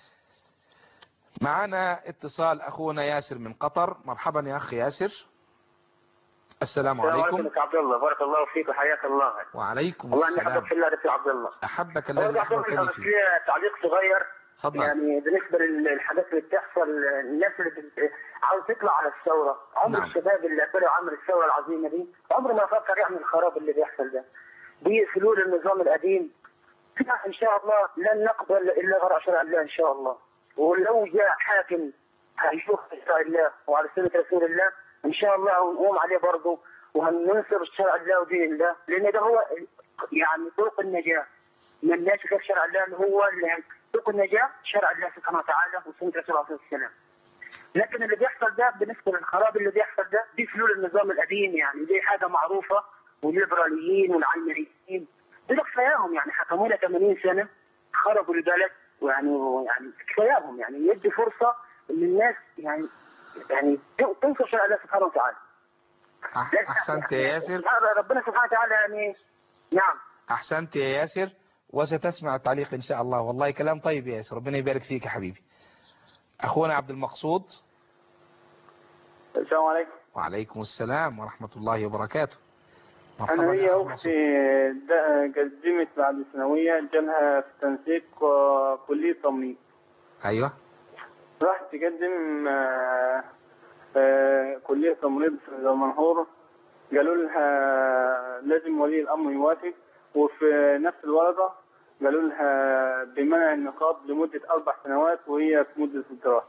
S2: معنا اتصال أخونا ياسر من قطر مرحبا يا أخي ياسر السلام عليكم
S3: عليكم عبد الله بارك الله فيك وحياك الله
S2: وعليكم
S3: والله اني
S2: السلام
S3: احبك في الله يا عبد الله
S2: أحبك
S3: والله
S2: الذي
S3: يا عبد الله
S2: أحببتني
S3: بس
S2: فيه
S3: لي تعليق صغير
S2: تفضل
S3: يعني بالنسبه للحاجات اللي بتحصل الناس اللي بت- عاوز تطلع على الثوره عمر
S2: نعم.
S3: الشباب اللي قبلوا عمل الثوره العظيمه دي عمره ما فكر يعمل الخراب اللي بيحصل ده بيقفلوا له النظام القديم لا ان شاء الله لن نقبل الا غير شرع الله ان شاء الله ولو جاء حاكم هيشوف شرع الله وعلى سنه رسول الله ان شاء الله هنقوم عليه برضه وهننصر شرع الله ودين الله لان ده هو يعني طرق النجاه من الناس غير شرع الله اللي هو اللي طرق النجاه شرع الله سبحانه وتعالى وسنه رسول الله صلى الله عليه وسلم لكن اللي بيحصل ده بالنسبه للخراب اللي بيحصل ده دي فلول النظام القديم يعني دي حاجه معروفه والليبراليين والعلمانيين دول كفاياهم يعني حكمونا 80 سنه خربوا البلد ويعني يعني كفاياهم يعني يدي فرصه للناس يعني يعني تنصر شرع الله سبحانه وتعالى
S2: أح- احسنت يا ياسر
S3: سبحان- ربنا سبحانه وتعالى يعني نعم
S2: احسنت يا ياسر وستسمع التعليق ان شاء الله والله كلام طيب يا ياسر ربنا يبارك فيك يا حبيبي اخونا عبد المقصود
S4: السلام عليكم
S2: وعليكم السلام ورحمة الله وبركاته مرحبا
S4: انا
S2: يا
S4: هي
S2: أخو
S4: اختي د- قدمت بعد الثانويه جالها في تنسيق آه، كليه تمريض
S2: مقصود. ايوه
S4: راحت تقدم آه، آه، كليه تمريض في دمنهور قالوا لها لازم ولي الامر يوافق وفي نفس الورقه قالوا لها بمنع النقاب لمده اربع سنوات وهي في مده الدراسه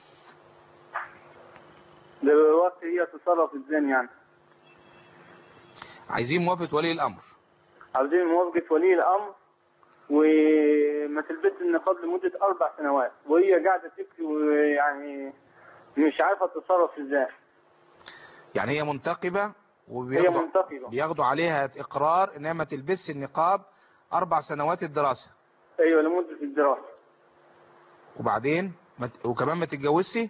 S4: دلوقتي هي تتصرف ازاي يعني
S2: عايزين موافقة ولي الامر
S4: عاوزين موافقة ولي الأمر وما تلبسش النقاب لمدة أربع سنوات وهي قاعدة تبكي ويعني مش عارفة تتصرف ازاي
S2: يعني هي منتقبة
S4: هي
S2: وبياخدوا
S4: منتقبة
S2: بياخدوا عليها اقرار انها ما تلبسش النقاب اربع سنوات الدراسة
S4: أيوة لمدة الدراسة
S2: وبعدين ما ت- وكمان ما تتجوزش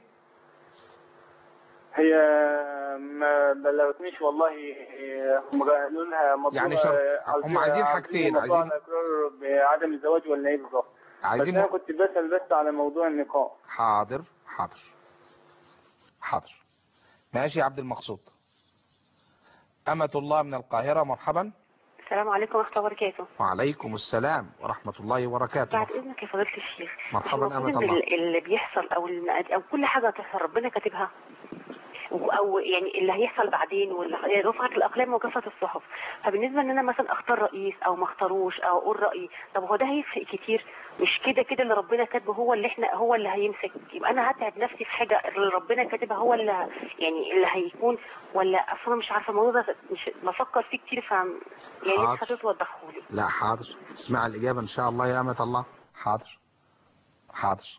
S4: هي ما بلغتنيش والله هم قالوا لها مطلوب
S2: يعني شرط- هم عايزين حاجتين،
S4: موضوع
S2: عايزين-
S4: الإقرار بعدم الزواج ولا إيه بالظبط بس
S2: عايزين
S4: أنا
S2: مو...
S4: كنت بسأل بس على موضوع النقاب
S2: حاضر حاضر حاضر ماشي يا عبد المقصود أمة الله من القاهرة مرحبا
S5: السلام عليكم ورحمة الله وبركاته
S2: وعليكم السلام ورحمة الله وبركاته
S5: بعد إذنك يا فضيلة الشيخ
S2: مرحبا
S5: مش
S2: أمة
S5: المفروض إن
S2: الله.
S5: ال- اللي بيحصل أو الم- أو كل حاجة تحصل ربنا كاتبها و- أو يعني اللي هيحصل بعدين واللي يعني رفعت الأقلام وجفت الصحف فبالنسبة إن أنا مثلا أختار رئيس أو ما اختاروش أو أقول رأيي طب هو ده هيفرق كتير مش كده كده اللي ربنا كاتبه هو اللي إحنا هو اللي هيمسك يبقى أنا هتعب نفسي في حاجة اللي ربنا كاتبها هو اللي يعني اللي هيكون ولا أصل أنا مش عارفة الموضوع ده مش بفكر فيه كتير ف يعني
S2: حاضر.
S5: نفسي توضحه لي
S2: لا حاضر اسمع الإجابة إن شاء الله يا أمة الله حاضر حاضر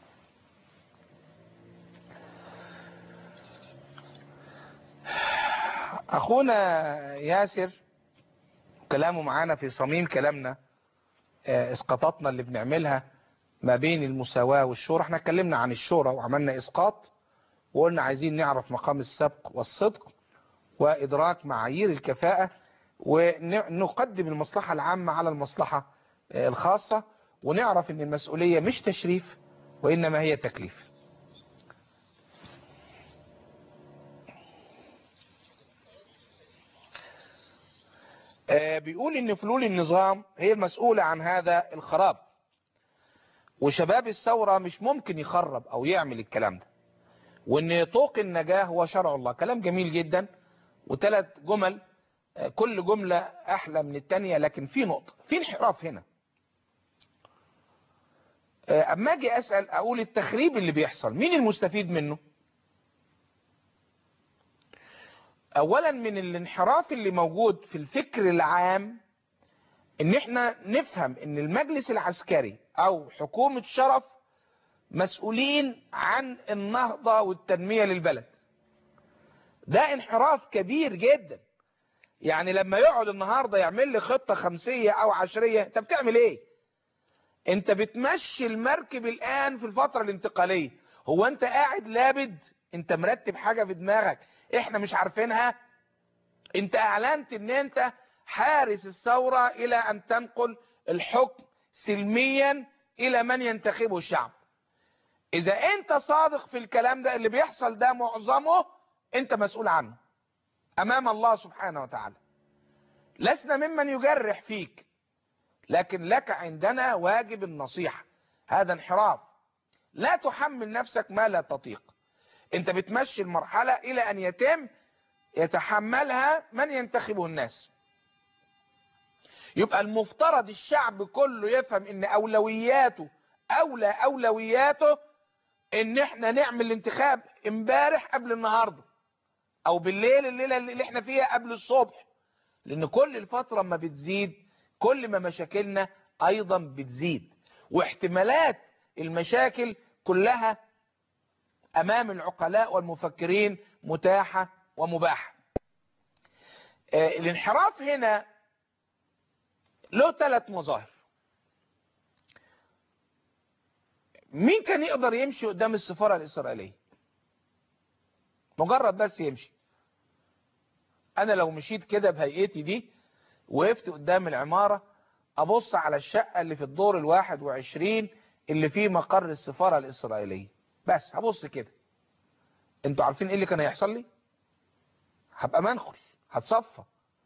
S2: أخونا ياسر كلامه معانا في صميم كلامنا آه، اسقاطاتنا اللي بنعملها ما بين المساواة والشورى احنا اتكلمنا عن الشورى وعملنا اسقاط وقلنا عايزين نعرف مقام السبق والصدق وإدراك معايير الكفاءة ونقدم المصلحة العامة على المصلحة آه، الخاصة ونعرف ان المسؤولية مش تشريف وإنما هي تكليف آه، بيقول ان فلول النظام هي المسؤولة عن هذا الخراب وشباب الثورة مش ممكن يخرب او يعمل الكلام ده وان طوق النجاة هو شرع الله كلام جميل جدا وثلاث جمل آه، كل جملة احلى من التانية لكن في نقطة في انحراف هنا آه، اما اجي اسأل اقول التخريب اللي بيحصل مين المستفيد منه اولا من الانحراف اللي موجود في الفكر العام ان احنا نفهم ان المجلس العسكري او حكومة شرف مسؤولين عن النهضة والتنمية للبلد ده انحراف كبير جدا يعني لما يقعد النهاردة يعمل لي خطة خمسية او عشرية انت بتعمل ايه انت بتمشي المركب الان في الفترة الانتقالية هو انت قاعد لابد انت مرتب حاجة في دماغك احنا مش عارفينها انت اعلنت ان انت حارس الثورة الى ان تنقل الحكم سلميا الى من ينتخبه الشعب اذا انت صادق في الكلام ده اللي بيحصل ده معظمه انت مسؤول عنه امام الله سبحانه وتعالى لسنا ممن يجرح فيك لكن لك عندنا واجب النصيحة هذا انحراف لا تحمل نفسك ما لا تطيق انت بتمشي المرحلة الى ان يتم يتحملها من ينتخبه الناس يبقى المفترض الشعب كله يفهم ان اولوياته اولى اولوياته ان احنا نعمل الانتخاب امبارح قبل النهاردة او بالليل الليلة اللي احنا فيها قبل الصبح لان كل الفترة ما بتزيد كل ما مشاكلنا ايضا بتزيد واحتمالات المشاكل كلها امام العقلاء والمفكرين متاحة ومباحة آه، الانحراف هنا له ثلاث مظاهر مين كان يقدر يمشي قدام السفارة الإسرائيلية مجرد بس يمشي أنا لو مشيت كده بهيئتي دي وقفت قدام العمارة أبص على الشقة اللي في الدور الواحد وعشرين اللي فيه مقر السفارة الإسرائيلية بس هبص كده انتوا عارفين ايه اللي كان هيحصل لي هبقى منخل هتصفى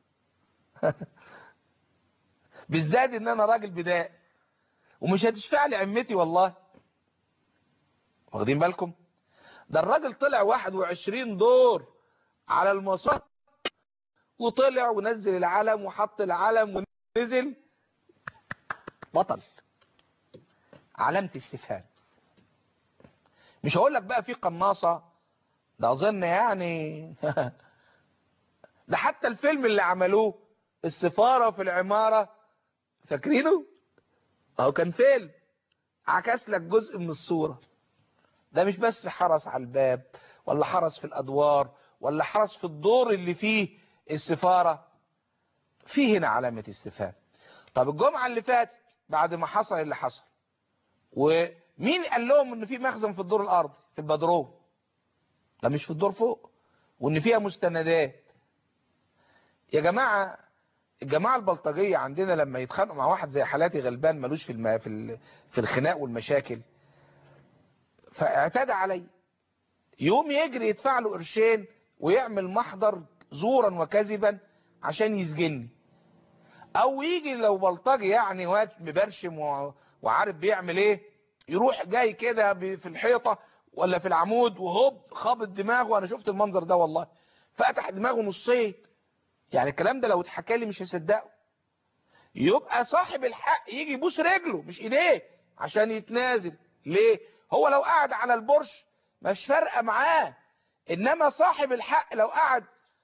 S2: بالذات ان انا راجل بدائي ومش هتشفع لي عمتي والله واخدين بالكم ده الراجل طلع 21 دور على المسار وطلع ونزل العلم وحط العلم ونزل بطل علامة استفهام مش هقول لك بقى في قناصة ده اظن يعني ده حتى الفيلم اللي عملوه السفارة في العمارة فاكرينه اهو كان فيلم عكس لك جزء من الصورة ده مش بس حرس على الباب ولا حرس في الادوار ولا حرس في الدور اللي فيه السفارة في هنا علامة استفهام طب الجمعة اللي فاتت بعد ما حصل اللي حصل ومين قال لهم ان في مخزن في الدور الارضي في البدروم ده مش في الدور فوق وان فيها مستندات يا جماعة الجماعة البلطجية عندنا لما يتخانقوا مع واحد زي حالاتي غلبان ملوش في الم... في, ال... في الخناق والمشاكل فاعتدى علي يوم يجري يدفع له قرشين ويعمل محضر زورا وكذبا عشان يسجني او يجي لو بلطجي يعني واد مبرشم و... وعارف بيعمل ايه يروح جاي كده ب- في الحيطة ولا في العمود وهوب خابط دماغه انا شفت المنظر ده والله فتح دماغه نصين يعني الكلام ده لو اتحكى لي مش هصدقه يبقى صاحب الحق يجي يبوس رجله مش ايديه عشان يتنازل ليه هو لو قعد على البرش مش فارقه معاه انما صاحب الحق لو قعد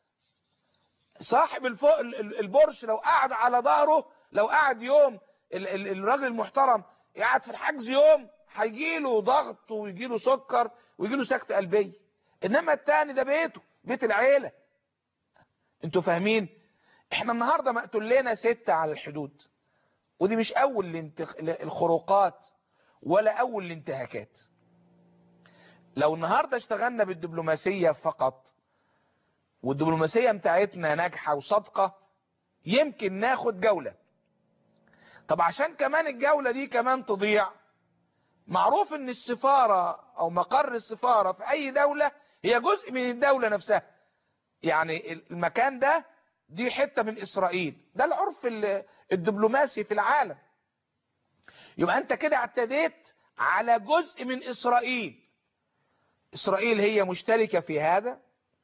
S2: صاحب الفوق ال- ال- البرش لو قعد على ظهره لو قعد يوم ال- ال- الراجل المحترم قاعد في الحجز يوم هيجيله ضغط ويجيله سكر ويجيله سكتة قلبية انما التاني ده بيته بيت العيلة انتوا فاهمين احنا النهاردة مقتول لنا ستة على الحدود ودي مش اول الانتخ... الخروقات ولا اول الانتهاكات لو النهاردة اشتغلنا بالدبلوماسية فقط والدبلوماسية بتاعتنا ناجحة وصادقة يمكن ناخد جولة طب عشان كمان الجولة دي كمان تضيع معروف ان السفارة او مقر السفارة في اي دولة هي جزء من الدولة نفسها يعني المكان ده دي حتة من اسرائيل ده العرف ال- الدبلوماسي في العالم يبقى انت كده اعتديت على جزء من اسرائيل اسرائيل هي مشتركة في هذا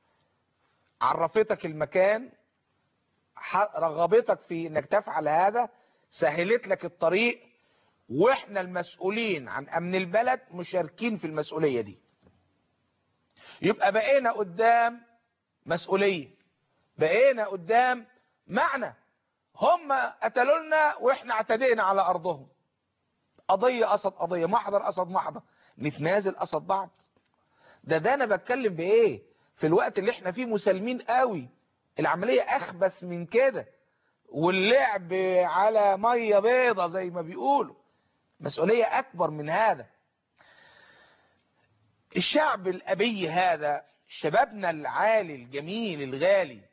S2: عرفتك المكان ح- رغبتك في انك تفعل هذا سهلت لك الطريق واحنا المسؤولين عن امن البلد مشاركين في المسؤولية دي يبقى بقينا قدام مسؤولية بقينا قدام معنى هم قتلوا لنا واحنا اعتدينا على ارضهم قضية قصد قضية محضر قصد محضر نتنازل قصد بعض ده ده انا بتكلم بايه في الوقت اللي احنا فيه مسالمين قوي العملية اخبث من كده واللعب على مية بيضة زي ما بيقولوا مسؤولية اكبر من هذا الشعب الابي هذا شبابنا العالي الجميل الغالي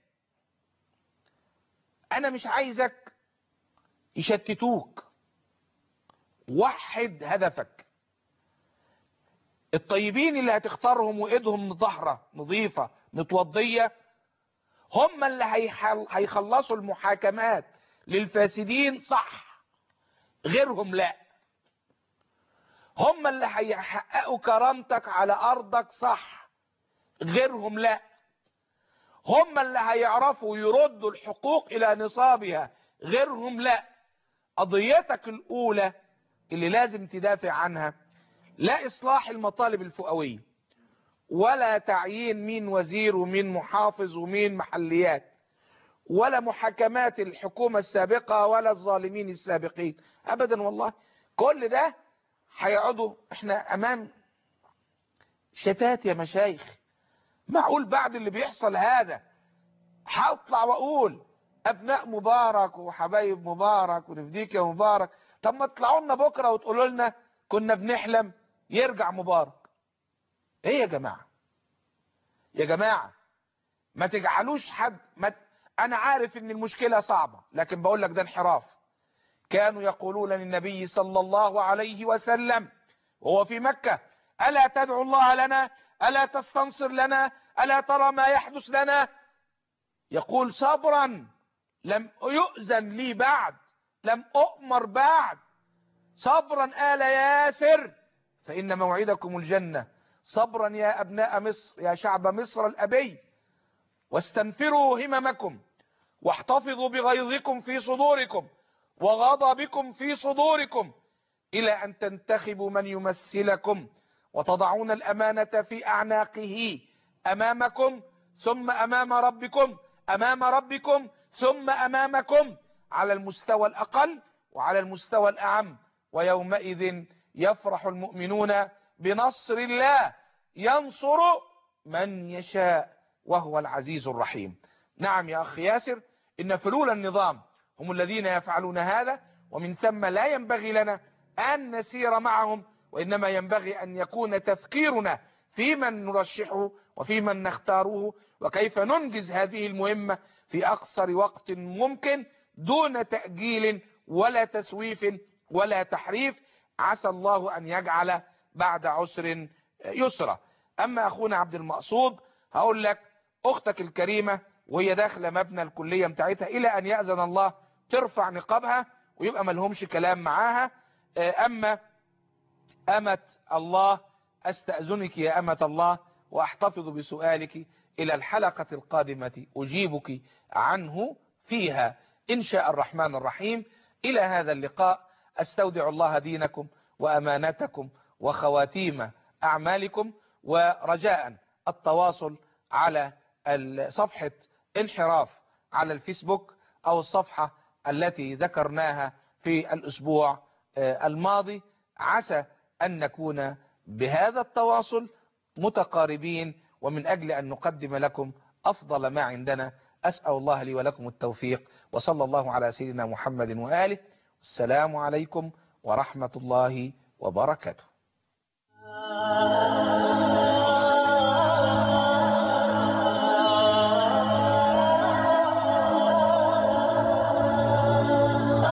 S2: انا مش عايزك يشتتوك وحد هدفك الطيبين اللي هتختارهم وايدهم طهرة نظيفة متوضية هم اللي هيحل هيخلصوا المحاكمات للفاسدين صح غيرهم لا هم اللي هيحققوا كرامتك على ارضك صح غيرهم لا هم اللي هيعرفوا يردوا الحقوق الى نصابها غيرهم لا قضيتك الاولى اللي لازم تدافع عنها لا اصلاح المطالب الفئويه ولا تعيين مين وزير ومين محافظ ومين محليات ولا محاكمات الحكومة السابقة ولا الظالمين السابقين ابدا والله كل ده هيقعدوا احنا امام شتات يا مشايخ معقول بعد اللي بيحصل هذا هطلع واقول ابناء مبارك وحبايب مبارك ونفديك يا مبارك طب ما تطلعوا لنا بكره وتقولوا لنا كنا بنحلم يرجع مبارك ايه يا جماعه يا جماعه ما تجعلوش حد ما ت... انا عارف ان المشكله صعبه لكن بقول لك ده انحراف كانوا يقولون للنبي صلى الله عليه وسلم وهو في مكه الا تدعو الله لنا الا تستنصر لنا الا ترى ما يحدث لنا يقول صبرا لم يؤذن لي بعد لم أؤمر بعد صبرا آل ياسر فإن موعدكم الجنة صبرا يا أبناء مصر يا شعب مصر الأبي واستنفروا هممكم واحتفظوا بغيظكم في صدوركم وغضبكم في صدوركم إلى أن تنتخبوا من يمثلكم وتضعون الأمانة في أعناقه أمامكم ثم أمام ربكم أمام ربكم ثم أمامكم على المستوى الأقل وعلى المستوى الأعم ويومئذ يفرح المؤمنون بنصر الله ينصر من يشاء وهو العزيز الرحيم نعم يا أخي ياسر إن فلول النظام هم الذين يفعلون هذا ومن ثم لا ينبغي لنا أن نسير معهم وإنما ينبغي أن يكون تفكيرنا في من نرشحه وفي من نختاره وكيف ننجز هذه المهمة في أقصر وقت ممكن دون تأجيل ولا تسويف ولا تحريف عسى الله أن يجعل بعد عسر يسرا أما أخونا عبد المقصود هقول لك أختك الكريمة وهي داخلة مبنى الكلية بتاعتها إلى أن يأذن الله ترفع نقابها ويبقى ملهمش كلام معاها أما أمة الله أستأذنك يا أمة الله وأحتفظ بسؤالك إلى الحلقة القادمة أجيبك عنه فيها إن شاء الرحمن الرحيم إلى هذا اللقاء أستودع الله دينكم وأمانتكم وخواتيم أعمالكم ورجاء التواصل على صفحة انحراف على الفيسبوك أو الصفحة التي ذكرناها في الأسبوع الماضي عسى أن نكون بهذا التواصل متقاربين ومن أجل أن نقدم لكم أفضل ما عندنا أسأل الله لي ولكم التوفيق وصلى الله على سيدنا محمد وآله السلام عليكم ورحمة الله وبركاته